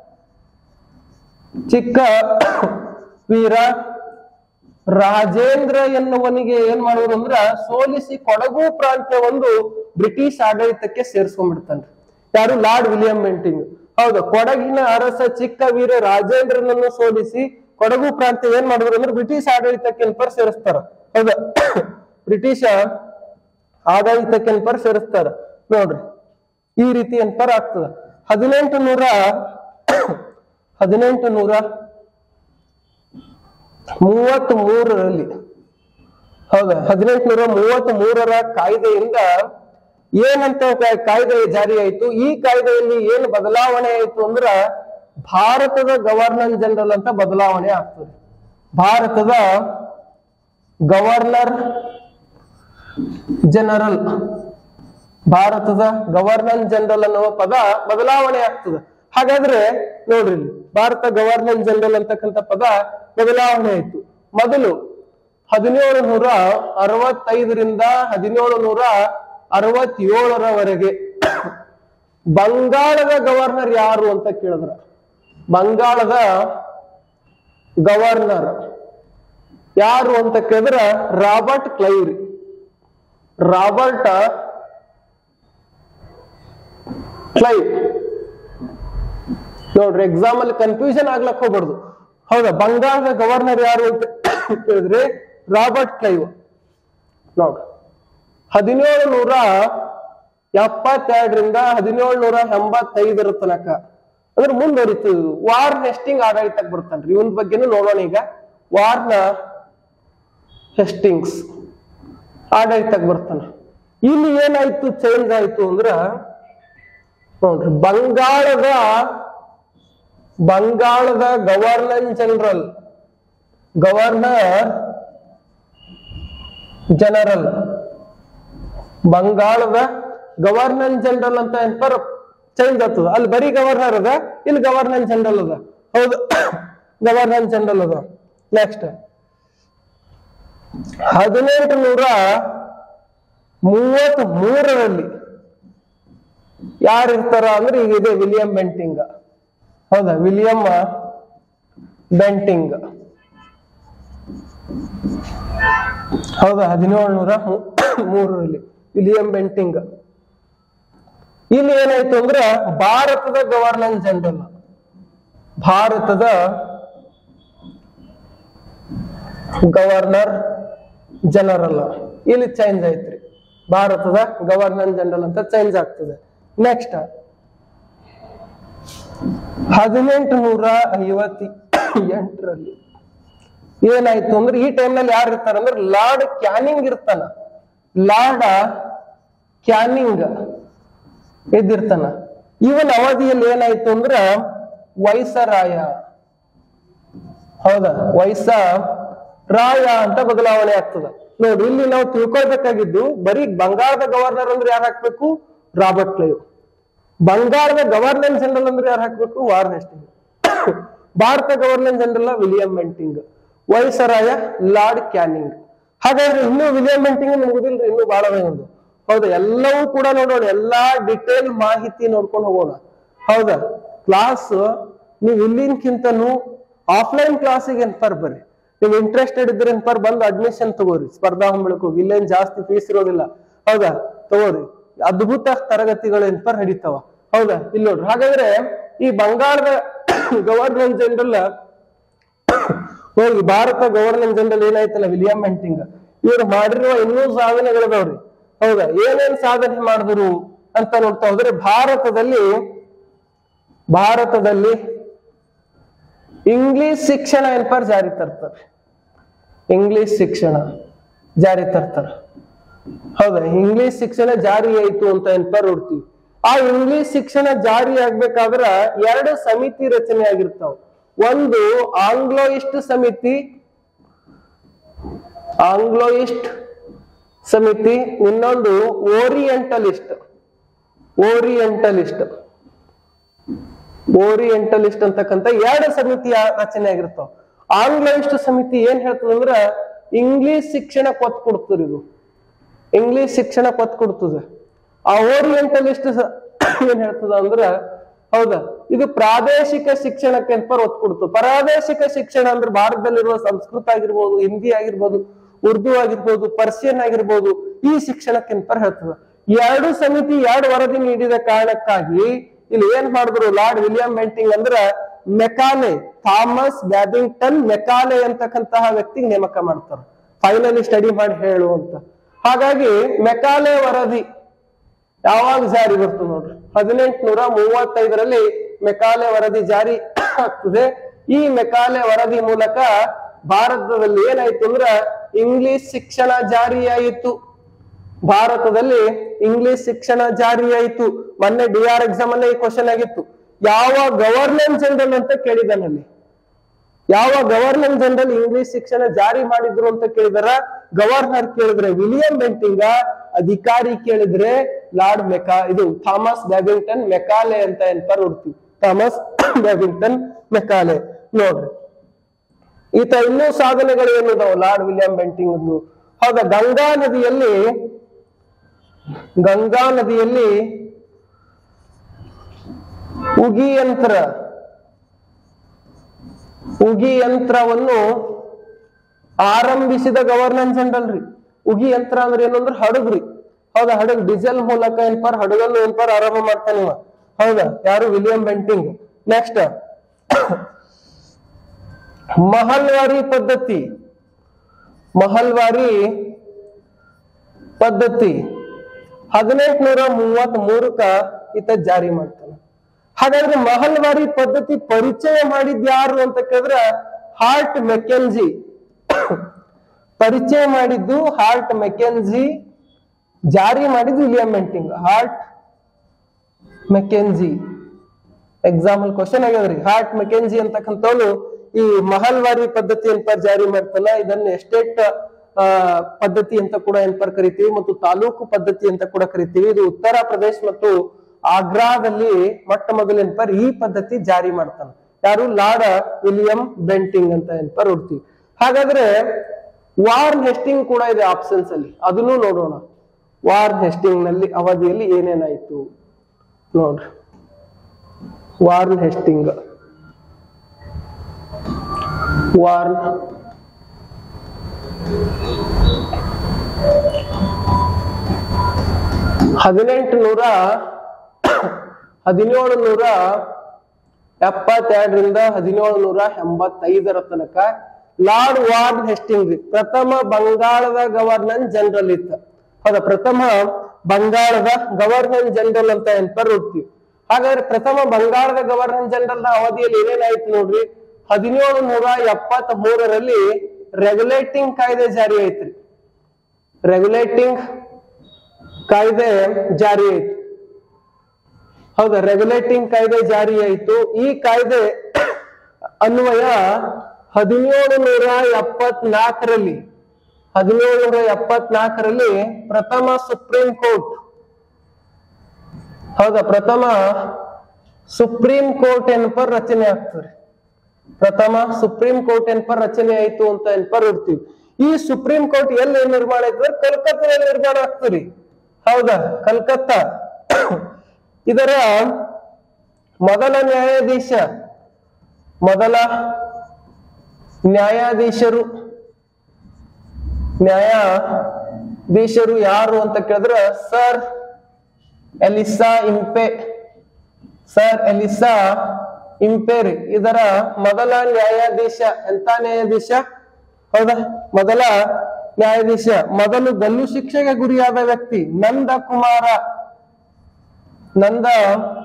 ಚಿಕ್ಕ ವೀರ ರಾಜೇಂದ್ರ ಎನ್ನುವನಿಗೆ ಏನ್ ಮಾಡೋರು ಅಂದ್ರ ಸೋಲಿಸಿ ಕೊಡಗು ಪ್ರಾಂತ್ಯ ಒಂದು ಬ್ರಿಟಿಷ್ ಆಡಳಿತಕ್ಕೆ ಸೇರಿಸ್ಕೊಂಡ್ಬಿಡ್ತಾನ್ರಿ ಯಾರು ಲಾರ್ಡ್ ವಿಲಿಯಂ ಬೆಂಟಿಂಗ್ ಹೌದು ಕೊಡಗಿನ ಅರಸ ಚಿಕ್ಕ ವೀರ ರಾಜೇಂದ್ರನನ್ನು ಸೋಲಿಸಿ ಕೊಡಗು ಪ್ರಾಂತ್ಯ ಏನ್ ಮಾಡಿದ್ರು ಅಂದ್ರೆ ಬ್ರಿಟಿಷ್ ಆಡಳಿತಕ್ಕೆ ಎನ್ಪರ್ ಸೇರಿಸ್ತಾರ ಹೌದಾ ಬ್ರಿಟಿಷ್ ಆಡಳಿತಕ್ಕೆ ಎನ್ಪರ್ ಸೇರಿಸ್ತಾರ ನೋಡ್ರಿ ಈ ರೀತಿ ಎನ್ಪರ್ ಆಗ್ತದ ಹದಿನೆಂಟು ನೂರ ಹದಿನೆಂಟು ನೂರ ಮೂವತ್ತ್ ಮೂರರಲ್ಲಿ ಹೌದಾ ಹದಿನೆಂಟುನೂರ ಮೂವತ್ತ್ ಮೂರರ ಕಾಯ್ದೆಯಿಂದ ಏನಂತ ಕಾ- ಕಾಯ್ದೆ ಜಾರಿ ಆಯ್ತು ಈ ಕಾಯ್ದೆಯಲ್ಲಿ ಏನು ಬದಲಾವಣೆ ಆಯ್ತು ಅಂದ್ರ ಭಾರತದ ಗವರ್ನರ್ ಜನರಲ್ ಅಂತ ಬದಲಾವಣೆ ಆಗ್ತದೆ ಭಾರತದ ಗವರ್ನರ್ ಜನರಲ್ ಭಾರತದ ಗವರ್ನರ್ ಜನರಲ್ ಅನ್ನುವ ಪದ ಬದಲಾವಣೆ ಆಗ್ತದೆ ಹಾಗಾದ್ರೆ ನೋಡ್ರಿ ಇಲ್ಲಿ, ಭಾರತ ಗವರ್ನರ್ ಜನರಲ್ ಅಂತಕ್ಕಂಥ ಪದ ಬದಲಾವಣೆ ಆಯ್ತು ಮೊದಲು ಹದಿನೇಳು ನೂರ ಅರವತ್ತೈದರಿಂದ ಹದಿನೇಳು ನೂರ ಅರವತ್ತೇಳರವರೆಗೆ ಬಂಗಾಳದ ಗವರ್ನರ್ ಯಾರು ಅಂತ ಕೇಳಿದ್ರ ಬಂಗಾಳದ ಗವರ್ನರ್ ಯಾರು ಅಂತ ಕೇಳಿದ್ರ ರಾಬರ್ಟ್ ಕ್ಲೈವ್ ರಾಬರ್ಟ್ ಕ್ಲೈವ್ ನೋಡ್ರಿ ಎಕ್ಸಾಮ್ ಅಲ್ಲಿ ಕನ್ಫ್ಯೂಷನ್ ಆಗ್ಲಕ್ ಹೋಗ್ಬಾರ್ದು ಹೌದಾ ಬಂಗಾಳದ ಗವರ್ನರ್ ಯಾರು ಅಂತ ಕೇಳಿದ್ರೆ ರಾಬರ್ಟ್ ಕ್ಲೈವ್ ನೋಡ್ರಿ ಹದಿನೇಳು ನೂರ ಎಪ್ಪತ್ತೆರಡರಿಂದ ಹದಿನೇಳು ನೂರ ಎಂಬತ್ತೈದರ ತನಕ ಅಂದ್ರೆ ಮುಂದುವರಿತು ಇದು. ವಾರ್ ನೆಸ್ಟಿಂಗ್ ಆಡಳಿತಕ್ಕೆ ಬರ್ತಾನ್ರಿ ಇವನ್ ಬಗ್ಗೆನೂ ನೋಡೋಣ ಈಗ ವಾರ್ನ ಹೆಸ್ಟಿಂಗ್ಸ್ ಆಡಳಿತಕ್ಕೆ ಬರ್ತಾನೆ ಇಲ್ಲಿ ಏನಾಯ್ತು ಚೇಂಜ್ ಆಯ್ತು ಅಂದ್ರ ನೋಡ್ರಿ ಬಂಗಾಳದ ಬಂಗಾಳದ ಗವರ್ನರ್ ಜನರಲ್ ಗವರ್ನರ್ ಜನರಲ್ ಬಂಗಾಳದ ಗವರ್ನರ್ ಜನರಲ್ ಅಂತ ಏನ್ಪರ್ ಚೇಂಜ್ ಆಗ್ತದ ಅಲ್ಲಿ ಬರೀ ಗವರ್ನರ್ ಅದ ಇಲ್ಲಿ ಗವರ್ನರ್ ಜನರಲ್ ಅದ ಹೌದು ಗವರ್ನರ್ ಜನರಲ್ ಅದ ನೆಕ್ಸ್ಟ್ ಹದಿನೆಂಟು ನೂರ ಮೂವತ್ತ್ ಮೂರರಲ್ಲಿ ಯಾರು ಇರ್ತಾರ ಅಂದ್ರೆ ಈಗ ಇದೆ ವಿಲಿಯಂ ಬೆಂಟಿಂಗ್ ಹೌದಾ ವಿಲಿಯಂ ಬೆಂಟಿಂಗ್ ಹೌದಾ ಹದಿನೇಳು ನೂರ ಮೂರರಲ್ಲಿ ವಿಲಿಯಂ ಬೆಂಟಿಂಗ್ ಇಲ್ಲಿ ಏನಾಯ್ತು ಅಂದ್ರೆ ಭಾರತದ ಗವರ್ನರ್ ಜನರಲ್ ಭಾರತದ ಗವರ್ನರ್ ಜನರಲ್ ಇಲ್ಲಿ ಚೇಂಜ್ ಐತ್ರಿ ಭಾರತದ ಗವರ್ನರ್ ಜನರಲ್ ಅಂತ ಚೇಂಜ್ ಆಗ್ತದೆ ನೆಕ್ಸ್ಟ್ ಹದಿನೆಂಟು ನೂರ ಐವತ್ತ ಎಂಟರಲ್ಲಿ ಏನಾಯ್ತು ಅಂದ್ರೆ ಈ ಟೈಮ್ನಲ್ಲಿ ಯಾರು ಇರ್ತಾರ ಅಂದ್ರೆ ಲಾರ್ಡ್ ಕ್ಯಾನಿಂಗ್ ಇರ್ತಾನ ಲಾರ್ಡ ಕ್ಯಾನಿಂಗ್ ಇದ್ದಿರ್ತಾನ ಇವನ್ ಅವಧಿಯಲ್ಲಿ ಏನಾಯ್ತು ಅಂದ್ರ ವೈಸರಾಯ ಹೌದಾ ವಯಸ್ಸ ರಾಯ ಅಂತ ಬದಲಾವಣೆ ಆಗ್ತದ ನೋಡಿ ಇಲ್ಲಿ ನಾವು ತಿಳ್ಕೊಳ್ಬೇಕಾಗಿದ್ದು ಬರೀ ಬಂಗಾಳದ ಗವರ್ನರ್ ಅಂದ್ರೆ ಯಾರು ಹಾಕ್ಬೇಕು ರಾಬರ್ಟ್ ಕ್ಲೈವ್ ಬಂಗಾಳದ ಗವರ್ನರ್ ಜನರಲ್ ಅಂದ್ರೆ ಯಾರು ಹಾಕ್ಬೇಕು ವಾರ್ ಹೆಸ್ಟಿಂಗ್ ಭಾರತ governor general William Bentinck viceroy Lord Canning ಹಾಗಾದ್ರೆ ಇನ್ನೂ ವಿಲಿಯಂ ಮೆಂಟಿಂಗ್ ಮುಗುದಿಲ್ರಿ ಇನ್ನೂ ಬಹಳ ಒಂದು ಹೌದಾ ಎಲ್ಲವೂ ಕೂಡ ನೋಡೋಣ ಎಲ್ಲಾ ಡಿಟೇಲ್ ಮಾಹಿತಿ ನೋಡ್ಕೊಂಡು ಹೋಗೋಣ ಹೌದಾ ಕ್ಲಾಸ್ ನೀವು ಇಲ್ಲಿನ್ಕಿಂತನೂ ಆಫ್ಲೈನ್ ಕ್ಲಾಸಿಗೆ ಎನ್ಪರ್ ಬರ್ರಿ ನೀವು ಇಂಟ್ರೆಸ್ಟೆಡ್ ಇದ್ರೆ ಎನ್ಪರ್ ಬಂದು ಅಡ್ಮಿಷನ್ ತಗೋರಿ ಸ್ಪರ್ಧಾ ಹೊಂಬಳಕು ಇಲ್ಲೇನ್ ಜಾಸ್ತಿ ಫೀಸ್ ಇರೋದಿಲ್ಲ ಹೌದಾ ತಗೋರಿ ಅದ್ಭುತ ತರಗತಿಗಳು ಎನ್ಪರ್ ನಡೀತಾವ ಹೌದಾ ಇಲ್ಲಿ ನೋಡ್ರಿ ಹಾಗಾದ್ರೆ ಈ ಬಂಗಾಳದ ಗವರ್ನರ್ ಜನರಲ್ ಹೋಗಿ ಭಾರತ ಗವರ್ನರ್ ಜನರಲ್ ಏನಾಯ್ತಲ್ಲ ವಿಲಿಯಂ ಮೆಂಟಿಂಗ್ ಇವ್ರು ಮಾಡಿರುವ ಇನ್ನೂ ಸಾಧನೆಗಳಿದಾವ್ರಿ ಹೌದಾ ಏನೇನ್ ಸಾಧನೆ ಮಾಡಿದ್ರು ಅಂತ ನೋಡ್ತಾ ಹೋದ್ರೆ ಭಾರತದಲ್ಲಿ ಭಾರತದಲ್ಲಿ ಇಂಗ್ಲಿಷ್ ಶಿಕ್ಷಣ ಎನ್ಪರ್ ಜಾರಿ ತರ್ತಾರೆ ಇಂಗ್ಲಿಷ್ ಶಿಕ್ಷಣ ಜಾರಿ ತರ್ತಾರೆ ಹೌದಾ ಇಂಗ್ಲಿಷ್ ಶಿಕ್ಷಣ ಜಾರಿ ಆಯ್ತು ಅಂತ ಎನ್ಪರ್ ನೋಡ್ತೀವಿ ಆ ಇಂಗ್ಲಿಷ್ ಶಿಕ್ಷಣ ಜಾರಿ ಆಗ್ಬೇಕಾದ್ರ ಎರಡು ಸಮಿತಿ ರಚನೆ ಆಗಿರ್ತಾವ ಒಂದು ಆಂಗ್ಲೋಯಿಸ್ಟ್ ಸಮಿತಿ ಆಂಗ್ಲೋಯಿಸ್ಟ್ ಸಮಿತಿ ಇನ್ನೊಂದು ಓರಿಯೆಂಟಲಿಸ್ಟ್ ಓರಿಯೆಂಟಲಿಸ್ಟ್ ಓರಿಯೆಂಟಲಿಸ್ಟ್ ಅಂತಕ್ಕಂಥ ಎರಡು ಸಮಿತಿಯ ರಚನೆ ಆಗಿರ್ತಾವ ಆಂಗ್ಲಯಿಷ್ಟ ಸಮಿತಿ ಏನ್ ಹೇಳ್ತದಂದ್ರ ಇಂಗ್ಲಿಷ್ ಶಿಕ್ಷಣಕ್ಕೆ ಒತ್ತು ಕೊಡ್ತದ ಇದು ಇಂಗ್ಲಿಷ್ ಶಿಕ್ಷಣಕ್ಕೆ ಒತ್ತು ಕೊಡ್ತದೆ ಆ ಓರಿಯೆಂಟಲಿಸ್ಟ್ ಏನ್ ಹೇಳ್ತದ ಅಂದ್ರ ಹೌದಾ ಇದು ಪ್ರಾದೇಶಿಕ ಶಿಕ್ಷಣಕ್ಕೆ ಅಂತ ಒತ್ತು ಕೊಡ್ತು ಪ್ರಾದೇಶಿಕ ಶಿಕ್ಷಣ ಅಂದ್ರೆ ಭಾರತದಲ್ಲಿರುವ ಸಂಸ್ಕೃತ ಆಗಿರ್ಬೋದು ಹಿಂದಿ ಆಗಿರ್ಬೋದು ಉರ್ದು ಆಗಿರ್ಬೋದು ಪರ್ಸಿಯನ್ ಆಗಿರ್ಬೋದು ಈ ಶಿಕ್ಷಣಕ್ಕೆ ಅಂತ ಹೇಳ್ತದ ಎರಡು ಸಮಿತಿ ಎರಡು ವರದಿ ನೀಡಿದ ಕಾರಣಕ್ಕಾಗಿ ಇಲ್ಲಿ ಏನ್ ಮಾಡಿದ್ರು ಲಾರ್ಡ್ ವಿಲಿಯಂ ಬೆಂಟಿಂಗ್ ಅಂದ್ರ ಮೆಕಾಲೆ ಥಾಮಸ್ ಬ್ಯಾಬಿಂಗ್ಟನ್ ಮೆಕಾಲೆ ಅಂತಕ್ಕಂತಹ ವ್ಯಕ್ತಿಗೆ ನೇಮಕ ಮಾಡ್ತಾರೆ ಫೈನಲಿ ಸ್ಟಡಿ ಮಾಡಿ ಹೇಳು ಅಂತ ಹಾಗಾಗಿ ಮೆಕಾಲೆ ವರದಿ ಯಾವಾಗ ಜಾರಿ ಬರ್ತದೆ ನೋಡ್ರಿ ಹದಿನೆಂಟುನೂರ ಮೂವತ್ತೈದರಲ್ಲಿ ಮೆಕಾಲೆ ವರದಿ ಜಾರಿ ಆಗ್ತದೆ ಈ ಮೆಕಾಲೆ ವರದಿ ಮೂಲಕ ಭಾರತದಲ್ಲಿ ಏನಾಯ್ತು ಅಂದ್ರ ಇಂಗ್ಲಿಷ್ ಶಿಕ್ಷಣ ಜಾರಿಯಾಯಿತು ಭಾರತದಲ್ಲಿ ಇಂಗ್ಲಿಷ್ ಶಿಕ್ಷಣ ಜಾರಿಯಾಯಿತು ಮೊನ್ನೆ ಡಿ ಆರ್ ಎಕ್ಸಾಮ್ ಅಲ್ಲೇ ಈ ಕ್ವಶನ್ ಆಗಿತ್ತು ಯಾವ ಗವರ್ನೆನ್ಸ್ ಜನರಲ್ ಅಂತ ಕೇಳಿದಾನಲ್ಲಿ ಯಾವ ಗವರ್ನರ್ ಜನರಲ್ ಇಂಗ್ಲಿಷ್ ಶಿಕ್ಷಣ ಜಾರಿ ಮಾಡಿದ್ರು ಅಂತ ಕೇಳಿದಾರ ಗವರ್ನರ್ ಕೇಳಿದ್ರೆ ವಿಲಿಯಂ ಬೆಂಟಿಂಗ ಅಧಿಕಾರಿ ಕೇಳಿದ್ರೆ ಲಾರ್ಡ್ ಮೆಕಾ ಇದು ಥಾಮಸ್ ಬ್ಯಾಬಿಂಗ್ಟನ್ ಮೆಕಾಲೆ ಅಂತ ಎನ್ಪರ್ ಹುಡ್ತೀವಿ ಥಾಮಸ್ ಬ್ಯಾಬಿಂಗ್ಟನ್ ಮೆಕಾಲೆ ನೋಡ್ರಿ ಈತ ಇನ್ನೂ ಸಾಧನೆಗಳು ಏನಿದಾವ ಲಾರ್ಡ್ ವಿಲಿಯಂ ಬೆಂಟಿಂಗ್ ಹೌದಾ ಗಂಗಾ ನದಿಯಲ್ಲಿ ಗಂಗಾ ನದಿಯಲ್ಲಿ ಉಗಿ ಯಂತ್ರ ಉಗಿ ಯಂತ್ರವನ್ನು ಆರಂಭಿಸಿದ ಗವರ್ನರ್ ಜನರಲ್ ರೀ ಉಗಿ ಯಂತ್ರ ಅಂದ್ರೆ ಏನು ಅಂದ್ರೆ ಹಡಗ್ರಿ ಹೌದಾ ಹಡಗ್ ಡೀಸೆಲ್ ಮೂಲಕ ಏನ್ಪಾರ್ ಹಡಗನ್ನು ಏನ್ಪಾರ್ ಆರಂಭ ಮಾಡ್ತಾನೆ ಇವ ಹೌದಾ ಯಾರು ವಿಲಿಯಂ ಬೆಂಟಿಂಗ್ ನೆಕ್ಸ್ಟ್ ಮಹಲ್ವಾರಿ ಪದ್ಧತಿ ಮಹಲ್ವಾರಿ ಪದ್ಧತಿ ಹದಿನೆಂಟುನೂರ ಮೂವತ್ತ್ ಮೂರಕ್ಕ ಈತ ಜಾರಿ ಮಾಡ್ತಾನೆ ಹಾಗಾದ್ರೆ ಮಹಲ್ವಾರಿ ಪದ್ಧತಿ ಪರಿಚಯ ಮಾಡಿದ್ ಯಾರು ಅಂತ ಕೇಳಿದ್ರೆ ಹಾರ್ಟ್ ಮೆಕೆನ್ಜಿ ಪರಿಚಯ ಮಾಡಿದ್ದು ಹಾರ್ಟ್ ಮೆಕೆನ್ಜಿ ಜಾರಿ ಮಾಡಿದ್ದು William Bentinck Holt Mackenzie example question ಆಗ್ಯದ್ರಿ ಹಾರ್ಟ್ ಮೆಕೆನ್ಜಿ ಅಂತಕ್ಕಂಥವ್ನು ಈ ಮಹಲ್ವಾರಿ ಪದ್ಧತಿ ಅಂತ ಜಾರಿ ಮಾಡ್ತಾನ ಇದನ್ನ ಎಸ್ಟೇಟ್ ಪದ್ಧತಿ ಅಂತ ಕೂಡ ಏನ್ಪರ್ ಕರಿತೀವಿ ಮತ್ತು ತಾಲೂಕು ಪದ್ಧತಿ ಅಂತ ಕೂಡ ಕರಿತೀವಿ ಇದು ಉತ್ತರ ಪ್ರದೇಶ್ ಮತ್ತು ಆಗ್ರಾದಲ್ಲಿ ಮೊಟ್ಟ ಮೊದಲು ಏನ್ಪರ್ ಈ ಪದ್ಧತಿ ಜಾರಿ ಮಾಡ್ತಾನೆ ಯಾರು ಲಾರ್ಡ್ ವಿಲಿಯಂ ಬೆಂಟಿಂಗ್ ಅಂತ ಏನ್ಪರ್ ಹುಡ್ತೀವಿ ಹಾಗಾದ್ರೆ ವಾರ್ನ್ ಹೆಸ್ಟಿಂಗ್ ಕೂಡ ಇದೆ ಆಪ್ಷನ್ಸ್ ಅಲ್ಲಿ ಅದನ್ನು ನೋಡೋಣ ವಾರ್ನ್ ಹೆಸ್ಟಿಂಗ್ ನಲ್ಲಿ ಅವಧಿಯಲ್ಲಿ ಏನೇನಾಯ್ತು ನೋಡ್ರಿ ವಾರ್ನ್ ಹೆಸ್ಟಿಂಗ್ ವಾರ್ನ್ ಹದಿನೆಂಟು ನೂರ ಹದಿನೇಳು ನೂರ ಎಪ್ಪತ್ತೆರಡರಿಂದ ಹದಿನೇಳು ನೂರ ಎಂಬತ್ತೈದರ ತನಕ ಲಾರ್ಡ್ ವಾರ್ನ್ ಹೆಸ್ಟಿಂಗ್ ಪ್ರಥಮ ಬಂಗಾಳದ ಗವರ್ನರ್ ಜನರಲ್ ಇತ್ತ ಹೌದಾ ಪ್ರಥಮ ಬಂಗಾಳದ ಗವರ್ನರ್ ಜನರಲ್ ಅಂತ ಏನ್ಪರ್ ಹುಡ್ತೀವಿ ಹಾಗಾದ್ರೆ ಪ್ರಥಮ ಬಂಗಾಳದ ಗವರ್ನರ್ ಜನರಲ್ ನ ಅವಧಿಯಲ್ಲಿ ಏನೇನಾಯ್ತು ನೋಡ್ರಿ ಹದಿನೇಳು ನೂರ ಎಪ್ಪತ್ತ್ ಮೂರರಲ್ಲಿ ರೆಗ್ಯುಲೇಟಿಂಗ್ ಕಾಯ್ದೆ ಜಾರಿ ಆಯ್ತ್ರಿ ರೆಗ್ಯುಲೇಟಿಂಗ್ ಕಾಯ್ದೆ ಜಾರಿ ಆಯ್ತು ಹೌದಾ ರೆಗ್ಯುಲೇಟಿಂಗ್ ಕಾಯ್ದೆ ಜಾರಿ ಆಯ್ತು ಈ ಕಾಯ್ದೆ ಅನ್ವಯ ಹದಿನೇಳು ನೂರ ಎಪ್ಪತ್ನಾಲ್ಕರಲ್ಲಿ ಹದಿನೇಳು ನೂರ ಎಪ್ಪತ್ನಾಲ್ಕರಲ್ಲಿ ಪ್ರಥಮ ಸುಪ್ರೀಂ ಕೋರ್ಟ್ ಹೌದಾ ಪ್ರಥಮ ಸುಪ್ರೀಂ ಕೋರ್ಟ್ ಎನ್ಪರ್ ರಚನೆ ಆಗ್ತದೆ ಪ್ರಥಮ ಸುಪ್ರೀಂ ಕೋರ್ಟ್ ಎನ್ಪರ್ ರಚನೆ ಆಯ್ತು ಅಂತ ಎನ್ಪರ್ ಇರ್ತೀವಿ ಈ ಸುಪ್ರೀಂ ಕೋರ್ಟ್ ಎಲ್ಲಿ ನಿರ್ಮಾಣ ಆಯ್ತು ಕಲ್ಕತ್ತಾದಲ್ಲಿ ನಿರ್ಮಾಣ ಆಗ್ತದ್ರಿ ಹೌದಾ ಕಲ್ಕತ್ತಾ ಇದರ ಮೊದಲ ನ್ಯಾಯಾಧೀಶ ಮೊದಲ ನ್ಯಾಯಾಧೀಶರು ನ್ಯಾಯಾಧೀಶರು ಯಾರು ಅಂತ ಕೇಳಿದ್ರೆ Sir Elijah Impey Sir Elijah Impey ಇದರ ಮೊದಲ ನ್ಯಾಯಾಧೀಶ ಎಂತ ನ್ಯಾಯಾಧೀಶ ಹೌದಾ ಮೊದಲ ನ್ಯಾಯಾಧೀಶ ಮೊದಲು ಗಲ್ಲು ಶಿಕ್ಷೆಗೆ ಗುರಿಯಾದ ವ್ಯಕ್ತಿ ನಂದ ಕುಮಾರ ನಂದ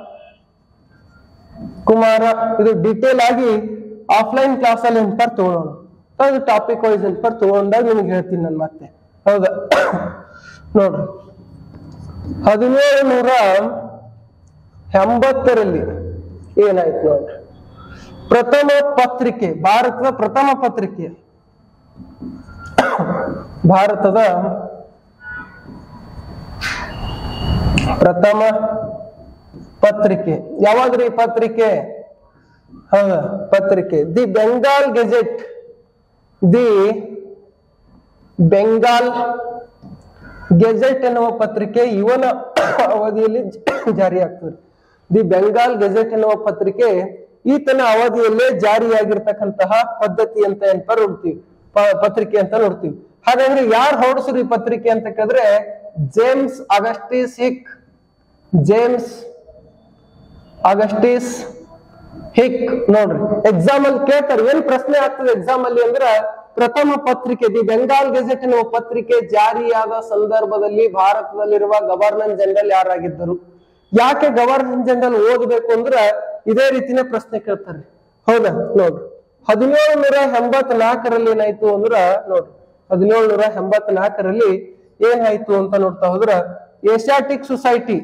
ಕುಮಾರ ಇದು ಡಿಟೇಲ್ ಆಗಿ ಆಫ್ಲೈನ್ ಕ್ಲಾಸ್ ಅಲ್ಲಿ ಎಂಪರ್ ತಗೊಳ್ಳೋಣ ಅದು ಟಾಪಿಕ್ ವೈಸ್ ಎಂಪರ್ ತಗೊಂಡಾಗ ನಿಮ್ಗೆ ಹೇಳ್ತೀನಿ ನಾನು ಮತ್ತೆ ಹೌದಾ ನೋಡ್ರಿ ಹದಿನೇಳು ನೂರ ಎಂಬತ್ತರಲ್ಲಿ ಏನಾಯ್ತು ನೋಡ್ರಿ ಪ್ರಥಮ ಪತ್ರಿಕೆ ಭಾರತದ ಪ್ರಥಮ ಪತ್ರಿಕೆ ಭಾರತದ ಪ್ರಥಮ ಪತ್ರಿಕೆ ಯಾವಾಗ್ರಿ ಈ ಪತ್ರಿಕೆ ಹೌದಾ ಪತ್ರಿಕೆ the Bengal Gazette the Bengal Gazette ಎನ್ನುವ ಪತ್ರಿಕೆ ಇವನ ಅವಧಿಯಲ್ಲಿ ಜಾರಿಯಾಗ್ತದೆ ದಿ ಬೆಂಗಾಲ್ ಗೆಜೆಟ್ ಎನ್ನುವ ಪತ್ರಿಕೆ ಈತನ ಅವಧಿಯಲ್ಲೇ ಜಾರಿಯಾಗಿರ್ತಕ್ಕಂತಹ ಪದ್ಧತಿ ಅಂತ ಏನ್ಪ ನೋಡ್ತೀವಿ ಪ- ಪತ್ರಿಕೆ ಅಂತ ನೋಡ್ತೀವಿ ಹಾಗಾದ್ರೆ ಯಾರು ಹೊರಡಿಸ್ರು ಈ ಪತ್ರಿಕೆ ಅಂತ ಕೇಳಿದ್ರೆ ಜೇಮ್ಸ್ ಅಗಸ್ಟಿಸ್ ಹಿಕ್ ಜೇಮ್ಸ್ ಅಗಸ್ಟಿಸ್ ಹಿಕ್ ನೋಡ್ರಿ ಎಕ್ಸಾಮ್ ಅಲ್ಲಿ ಕೇಳ್ತಾರೆ ಏನ್ ಪ್ರಶ್ನೆ ಆಗ್ತದೆ ಎಕ್ಸಾಮ್ ಅಲ್ಲಿ ಅಂದ್ರ ಪ್ರಥಮ ಪತ್ರಿಕೆ ದಿ ಬೆಂಗಾಲ್ ಗೆಜೆಟ್ ಎನ್ನುವ ಪತ್ರಿಕೆ ಜಾರಿಯಾದ ಸಂದರ್ಭದಲ್ಲಿ ಭಾರತದಲ್ಲಿರುವ ಗವರ್ನರ್ ಜನರಲ್ ಯಾರಾಗಿದ್ದರು ಯಾಕೆ ಗವರ್ನರ್ ಜನರಲ್ ಓದಬೇಕು ಅಂದ್ರ ಇದೇ ರೀತಿನೇ ಪ್ರಶ್ನೆ ಕೇಳ್ತಾರೆ ಹೌದಾ ನೋಡ್ರಿ ಹದಿನೇಳು ನೂರ ಎಂಬತ್ ನಾಲ್ಕರಲ್ಲಿ ಏನಾಯ್ತು ಅಂದ್ರ ನೋಡ್ರಿ ಹದಿನೇಳು ನೂರ ಎಂಬತ್ ನಾಲ್ಕರಲ್ಲಿ ಏನಾಯ್ತು ಅಂತ ನೋಡ್ತಾ ಹೋದ್ರ ಏಷ್ಯಾಟಿಕ್ ಸೊಸೈಟಿ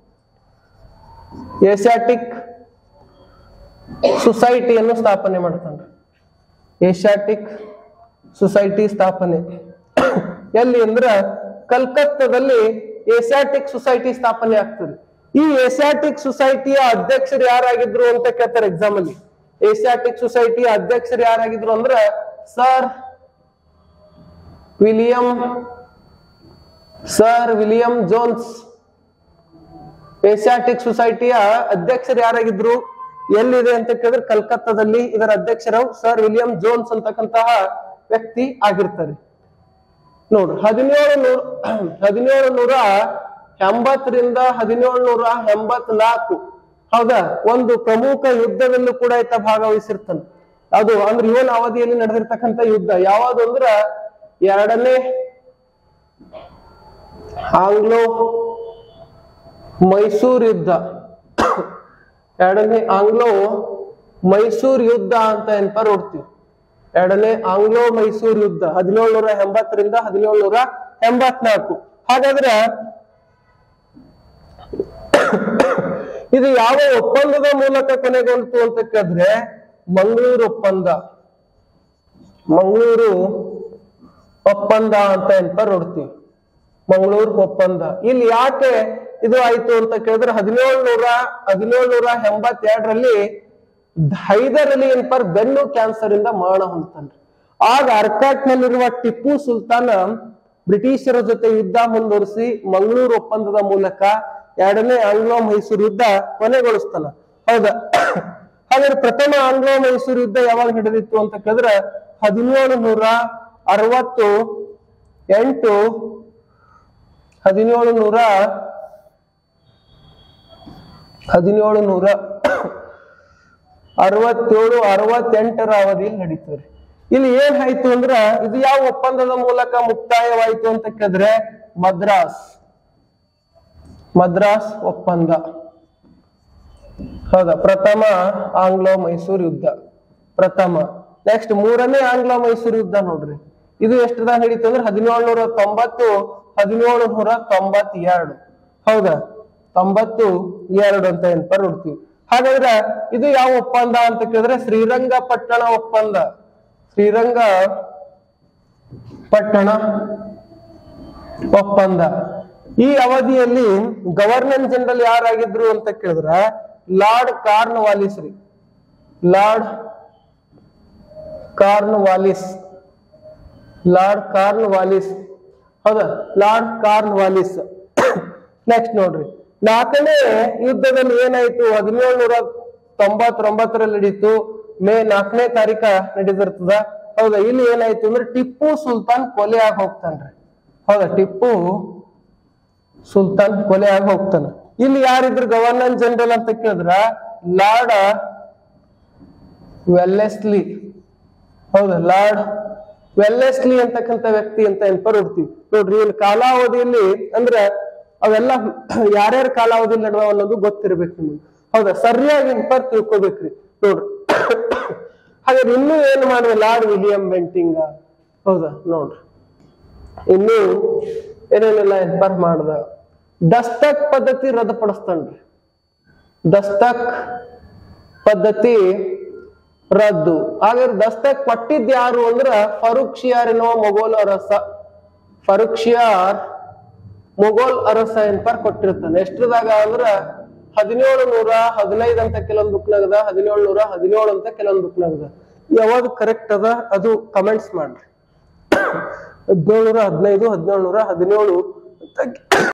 ಏಷ್ಯಾಟಿಕ್ ಸೊಸೈಟಿಯನ್ನು ಸ್ಥಾಪನೆ ಮಾಡ್ತಾನೆ ಏಷ್ಯಾಟಿಕ್ ಸೊಸೈಟಿ ಸ್ಥಾಪನೆ ಎಲ್ಲಿ ಅಂದ್ರ ಕಲ್ಕತ್ತಾದಲ್ಲಿ ಏಷ್ಯಾಟಿಕ್ ಸೊಸೈಟಿ ಸ್ಥಾಪನೆ ಆಗ್ತದೆ ಈ ಏಷ್ಯಾಟಿಕ್ ಸೊಸೈಟಿಯ ಅಧ್ಯಕ್ಷರು ಯಾರಾಗಿದ್ರು ಅಂತ ಕೇಳ್ತಾರೆ ಎಕ್ಸಾಮ್ ಅಲ್ಲಿ ಏಷ್ಯಾಟಿಕ್ ಸೊಸೈಟಿಯ ಅಧ್ಯಕ್ಷರು ಯಾರಾಗಿದ್ರು ಅಂದ್ರ Sir William Sir William Jones Asiatic ಸೊಸೈಟಿಯ ಅಧ್ಯಕ್ಷರು ಯಾರಾಗಿದ್ರು ಎಲ್ಲಿದೆ ಅಂತ ಕೇಳಿದ್ರೆ ಕಲ್ಕತ್ತಾದಲ್ಲಿ ಇದರ ಅಧ್ಯಕ್ಷರು ಸರ್ ವಿಲಿಯಂ ಜೋನ್ಸ್ ಅಂತಕ್ಕಂತಹ ವ್ಯಕ್ತಿ ಆಗಿರ್ತಾರೆ ನೋಡ್ರಿ ಹದಿನೇಳು ನೂರ ಹದಿನೇಳು ನೂರ ಎಂಬತ್ತರಿಂದ ಹದಿನೇಳು ನೂರ ಎಂಬತ್ನಾಲ್ಕು ಹೌದಾ ಒಂದು ಪ್ರಮುಖ ಯುದ್ಧದಲ್ಲೂ ಕೂಡ ಈತ ಭಾಗವಹಿಸಿರ್ತಾನೆ ಅದು ಅಂದ್ರೆ ಇವನ ಅವಧಿಯಲ್ಲಿ ನಡೆದಿರ್ತಕ್ಕಂಥ ಯುದ್ಧ ಯಾವುದು ಅಂದ್ರ ಎರಡನೇ ಆಂಗ್ಲೋ ಮೈಸೂರ್ ಯುದ್ಧ ಎರಡನೇ ಆಂಗ್ಲೋ ಮೈಸೂರ್ ಯುದ್ಧ ಅಂತ ಏನಪ್ಪ ನೋಡ್ತೀವಿ ಎರಡನೇ ಆಂಗ್ಲೋ ಮೈಸೂರ್ ಯುದ್ಧ ಹದಿನೇಳು ನೂರ ಎಂಬತ್ತರಿಂದ ಹದಿನೇಳು ನೂರ ಎಂಬತ್ನಾಲ್ಕು ಹಾಗಾದ್ರೆ ಇದು ಯಾವ ಒಪ್ಪಂದದ ಮೂಲಕ ಕೊನೆಗೊಂಡಿತು ಅಂತ ಕೇಳಿದ್ರೆ ಮಂಗಳೂರು ಒಪ್ಪಂದ ಮಂಗಳೂರು ಒಪ್ಪಂದ ಅಂತ ಏನಪ್ಪ ನೋಡ್ತೀವಿ ಮಂಗಳೂರು ಒಪ್ಪಂದ ಇಲ್ಲಿ ಯಾಕೆ ಇದು ಆಯ್ತು ಅಂತ ಕೇಳಿದ್ರೆ ಹದಿನೇಳು ನೂರ ಹದಿನೇಳು ನೂರ ಎಂಬತ್ತೆರಡರಲ್ಲಿ ಹೈದರ್ ಅಲಿ ಎನ್ಪರ್ ಬೆನ್ನು ಕ್ಯಾನ್ಸರ್ ಇಂದ ಮರಣ ಹೊಂದ್ತಾನ್ರಿ ಆಗ ಅರ್ಕಾಟ್ ನಲ್ಲಿರುವ ಟಿಪ್ಪು ಸುಲ್ತಾನ ಬ್ರಿಟಿಷರ ಜೊತೆ ಯುದ್ಧ ಮುಂದುವರಿಸಿ ಮಂಗಳೂರು ಒಪ್ಪಂದದ ಮೂಲಕ ಎರಡನೇ ಆಂಗ್ಲೋ ಮೈಸೂರು ಯುದ್ಧ ಕೊನೆಗೊಳಿಸ್ತಾನ ಹೌದಾ ಹಾಗಾದ್ರೆ ಪ್ರಥಮ ಆಂಗ್ಲೋ ಮೈಸೂರು ಯುದ್ಧ ಯಾವಾಗ ನಡೆದಿತ್ತು ಅಂತ ಕೇಳಿದ್ರೆ ಹದಿನೇಳು ನೂರ ಅರವತ್ತು ಎಂಟು ಹದಿನೇಳು ನೂರ ಹದಿನೇಳು ನೂರ ಅರವತ್ತೇಳು ಅರವತ್ತೆಂಟರ ಅವಧಿಯಲ್ಲಿ ನಡೀತದೆ ಇಲ್ಲಿ ಏನ್ ಆಯ್ತು ಅಂದ್ರ ಇದು ಯಾವ ಒಪ್ಪಂದದ ಮೂಲಕ ಮುಕ್ತಾಯವಾಯ್ತು ಅಂತ ಕೇಳಿದ್ರೆ ಮದ್ರಾಸ್ ಮದ್ರಾಸ್ ಒಪ್ಪಂದ ಹೌದಾ ಪ್ರಥಮ ಆಂಗ್ಲೋ ಮೈಸೂರು ಯುದ್ಧ ಪ್ರಥಮ ನೆಕ್ಸ್ಟ್ ಮೂರನೇ ಆಂಗ್ಲೋ ಮೈಸೂರು ಯುದ್ಧ ನೋಡ್ರಿ ಇದು ಎಷ್ಟದಾಗ ನಡೀತು ಅಂದ್ರೆ ಹದಿನೇಳು ನೂರ ತೊಂಬತ್ತು ಹದಿನೇಳು ನೂರ ತೊಂಬತ್ತೆರಡು ಹೌದಾ ತೊಂಬತ್ತು ಎರಡು ಅಂತ ಏನ್ಪ ನೋಡ್ತೀವಿ ಹಾಗಾದ್ರೆ ಇದು ಯಾವ ಒಪ್ಪಂದ ಅಂತ ಕೇಳಿದ್ರೆ ಶ್ರೀರಂಗಪಟ್ಟಣ ಒಪ್ಪಂದ ಶ್ರೀರಂಗ ಪಟ್ಟಣ ಒಪ್ಪಂದ ಈ ಅವಧಿಯಲ್ಲಿ ಗವರ್ನರ್ ಜನರಲ್ ಯಾರಾಗಿದ್ರು ಅಂತ ಕೇಳಿದ್ರೆ ಲಾರ್ಡ್ ಕಾರ್ನ್ ವಾಲಿಸ್ ರೀ Lord Cornwallis Lord Cornwallis ಹೌದಾ ಲಾರ್ಡ್ ಕಾರ್ನ್ ವಾಲಿಸ್ ನೆಕ್ಸ್ಟ್ ನೋಡ್ರಿ ನಾಲ್ಕನೇ ಯುದ್ಧದಲ್ಲಿ ಏನಾಯ್ತು ಹದಿನೇಳು ನೂರ ತೊಂಬತ್ತೊಂಬತ್ತರಲ್ಲಿ ನಡೀತು ಮೇ ನಾಲ್ಕನೇ ತಾರೀಕ ನಡೀತಿರ್ತದ ಹೌದಾ ಇಲ್ಲಿ ಏನಾಯ್ತು ಅಂದ್ರೆ ಟಿಪ್ಪು ಸುಲ್ತಾನ್ ಕೊಲೆ ಆಗಿ ಹೋಗ್ತಾನ್ರಿ ಹೌದಾ ಟಿಪ್ಪು ಸುಲ್ತಾನ್ ಕೊಲೆ ಆಗಿ ಹೋಗ್ತಾನ ಇಲ್ಲಿ ಯಾರಿದ್ರು ಗವರ್ನರ್ ಜನರಲ್ ಅಂತ ಕೇಳಿದ್ರ ಲಾರ್ಡ್ ವೆಲ್ಲೆಸ್ಲಿ ಹೌದಾ ಲಾರ್ಡ್ ವೆಲ್ಲೆಸ್ಲಿ ಅಂತಕ್ಕಂಥ ವ್ಯಕ್ತಿ ಅಂತ ಏನ್ಪ ನೋಡ್ತೀವಿ ನೋಡ್ರಿ ಇಲ್ಲಿ ಕಾಲಾವಧಿಯಲ್ಲಿ ಅಂದ್ರೆ ಅವೆಲ್ಲ ಯಾರ್ಯಾರ ಕಾಲಾವಧಿಯಲ್ಲಿ ನಡೆದವ ಅನ್ನೋದು ಗೊತ್ತಿರ್ಬೇಕು ನಿಮ್ಗೆ ಹೌದಾ ಸರಿಯಾಗಿ ಏನ್ಪ ತಿಳ್ಕೊಬೇಕ್ರಿ ನೋಡ್ರಿ ಹಾಗಾದ್ರೆ ಇನ್ನೂ ಏನು ಮಾಡಿದೆ ಲಾರ್ಡ್ ವಿಲಿಯಂ ಬೆಂಟಿಂಗ ಹೌದಾ ನೋಡ್ರಿ ಇನ್ನು ಏನೇನೆಲ್ಲ ಎನ್ಪರ್ ಮಾಡ್ದ ದಸ್ತಕ್ ಪದ್ಧತಿ ರದ್ದುಪಡಿಸ್ತಾನ್ರಿ ದಸ್ತಕ್ ಪದ್ಧತಿ ರದ್ದು ಹಾಗಾದ್ರೆ ದಸ್ತಕ್ ಪಟ್ಟಿದ್ ಯಾರು ಅಂದ್ರ ಫರೂಕ್ ಶಿಯಾರ್ ಎನ್ನುವ ಮೊಘೋಲ್ ಅರಸ ಫರೂಕ್ ಶಿಯಾರ್ ಮೊಘೋಲ್ ಅರಸ ಎನ್ಪರ್ ಕೊಟ್ಟಿರ್ತಾನೆ ಎಷ್ಟ್ರದಾಗ ಅಂದ್ರ ಹದಿನೇಳು ನೂರ ಹದಿನೈದು ಅಂತ ಕೆಲವೊಂದು ಬುಕ್ನಾಗದ ಹದಿನೇಳು ನೂರ ಹದಿನೇಳು ಅಂತ ಕೆಲವೊಂದು ಬುಕ್ನಾಗದ ಯಾವ್ದು ಕರೆಕ್ಟ್ ಅದ ಅದು ಕಮೆಂಟ್ಸ್ ಮಾಡ್ರಿ ಹದಿನೇಳು ನೂರ ಹದಿನೈದು ಹದಿನೇಳು ನೂರ ಹದಿನೇಳು ಅಂತ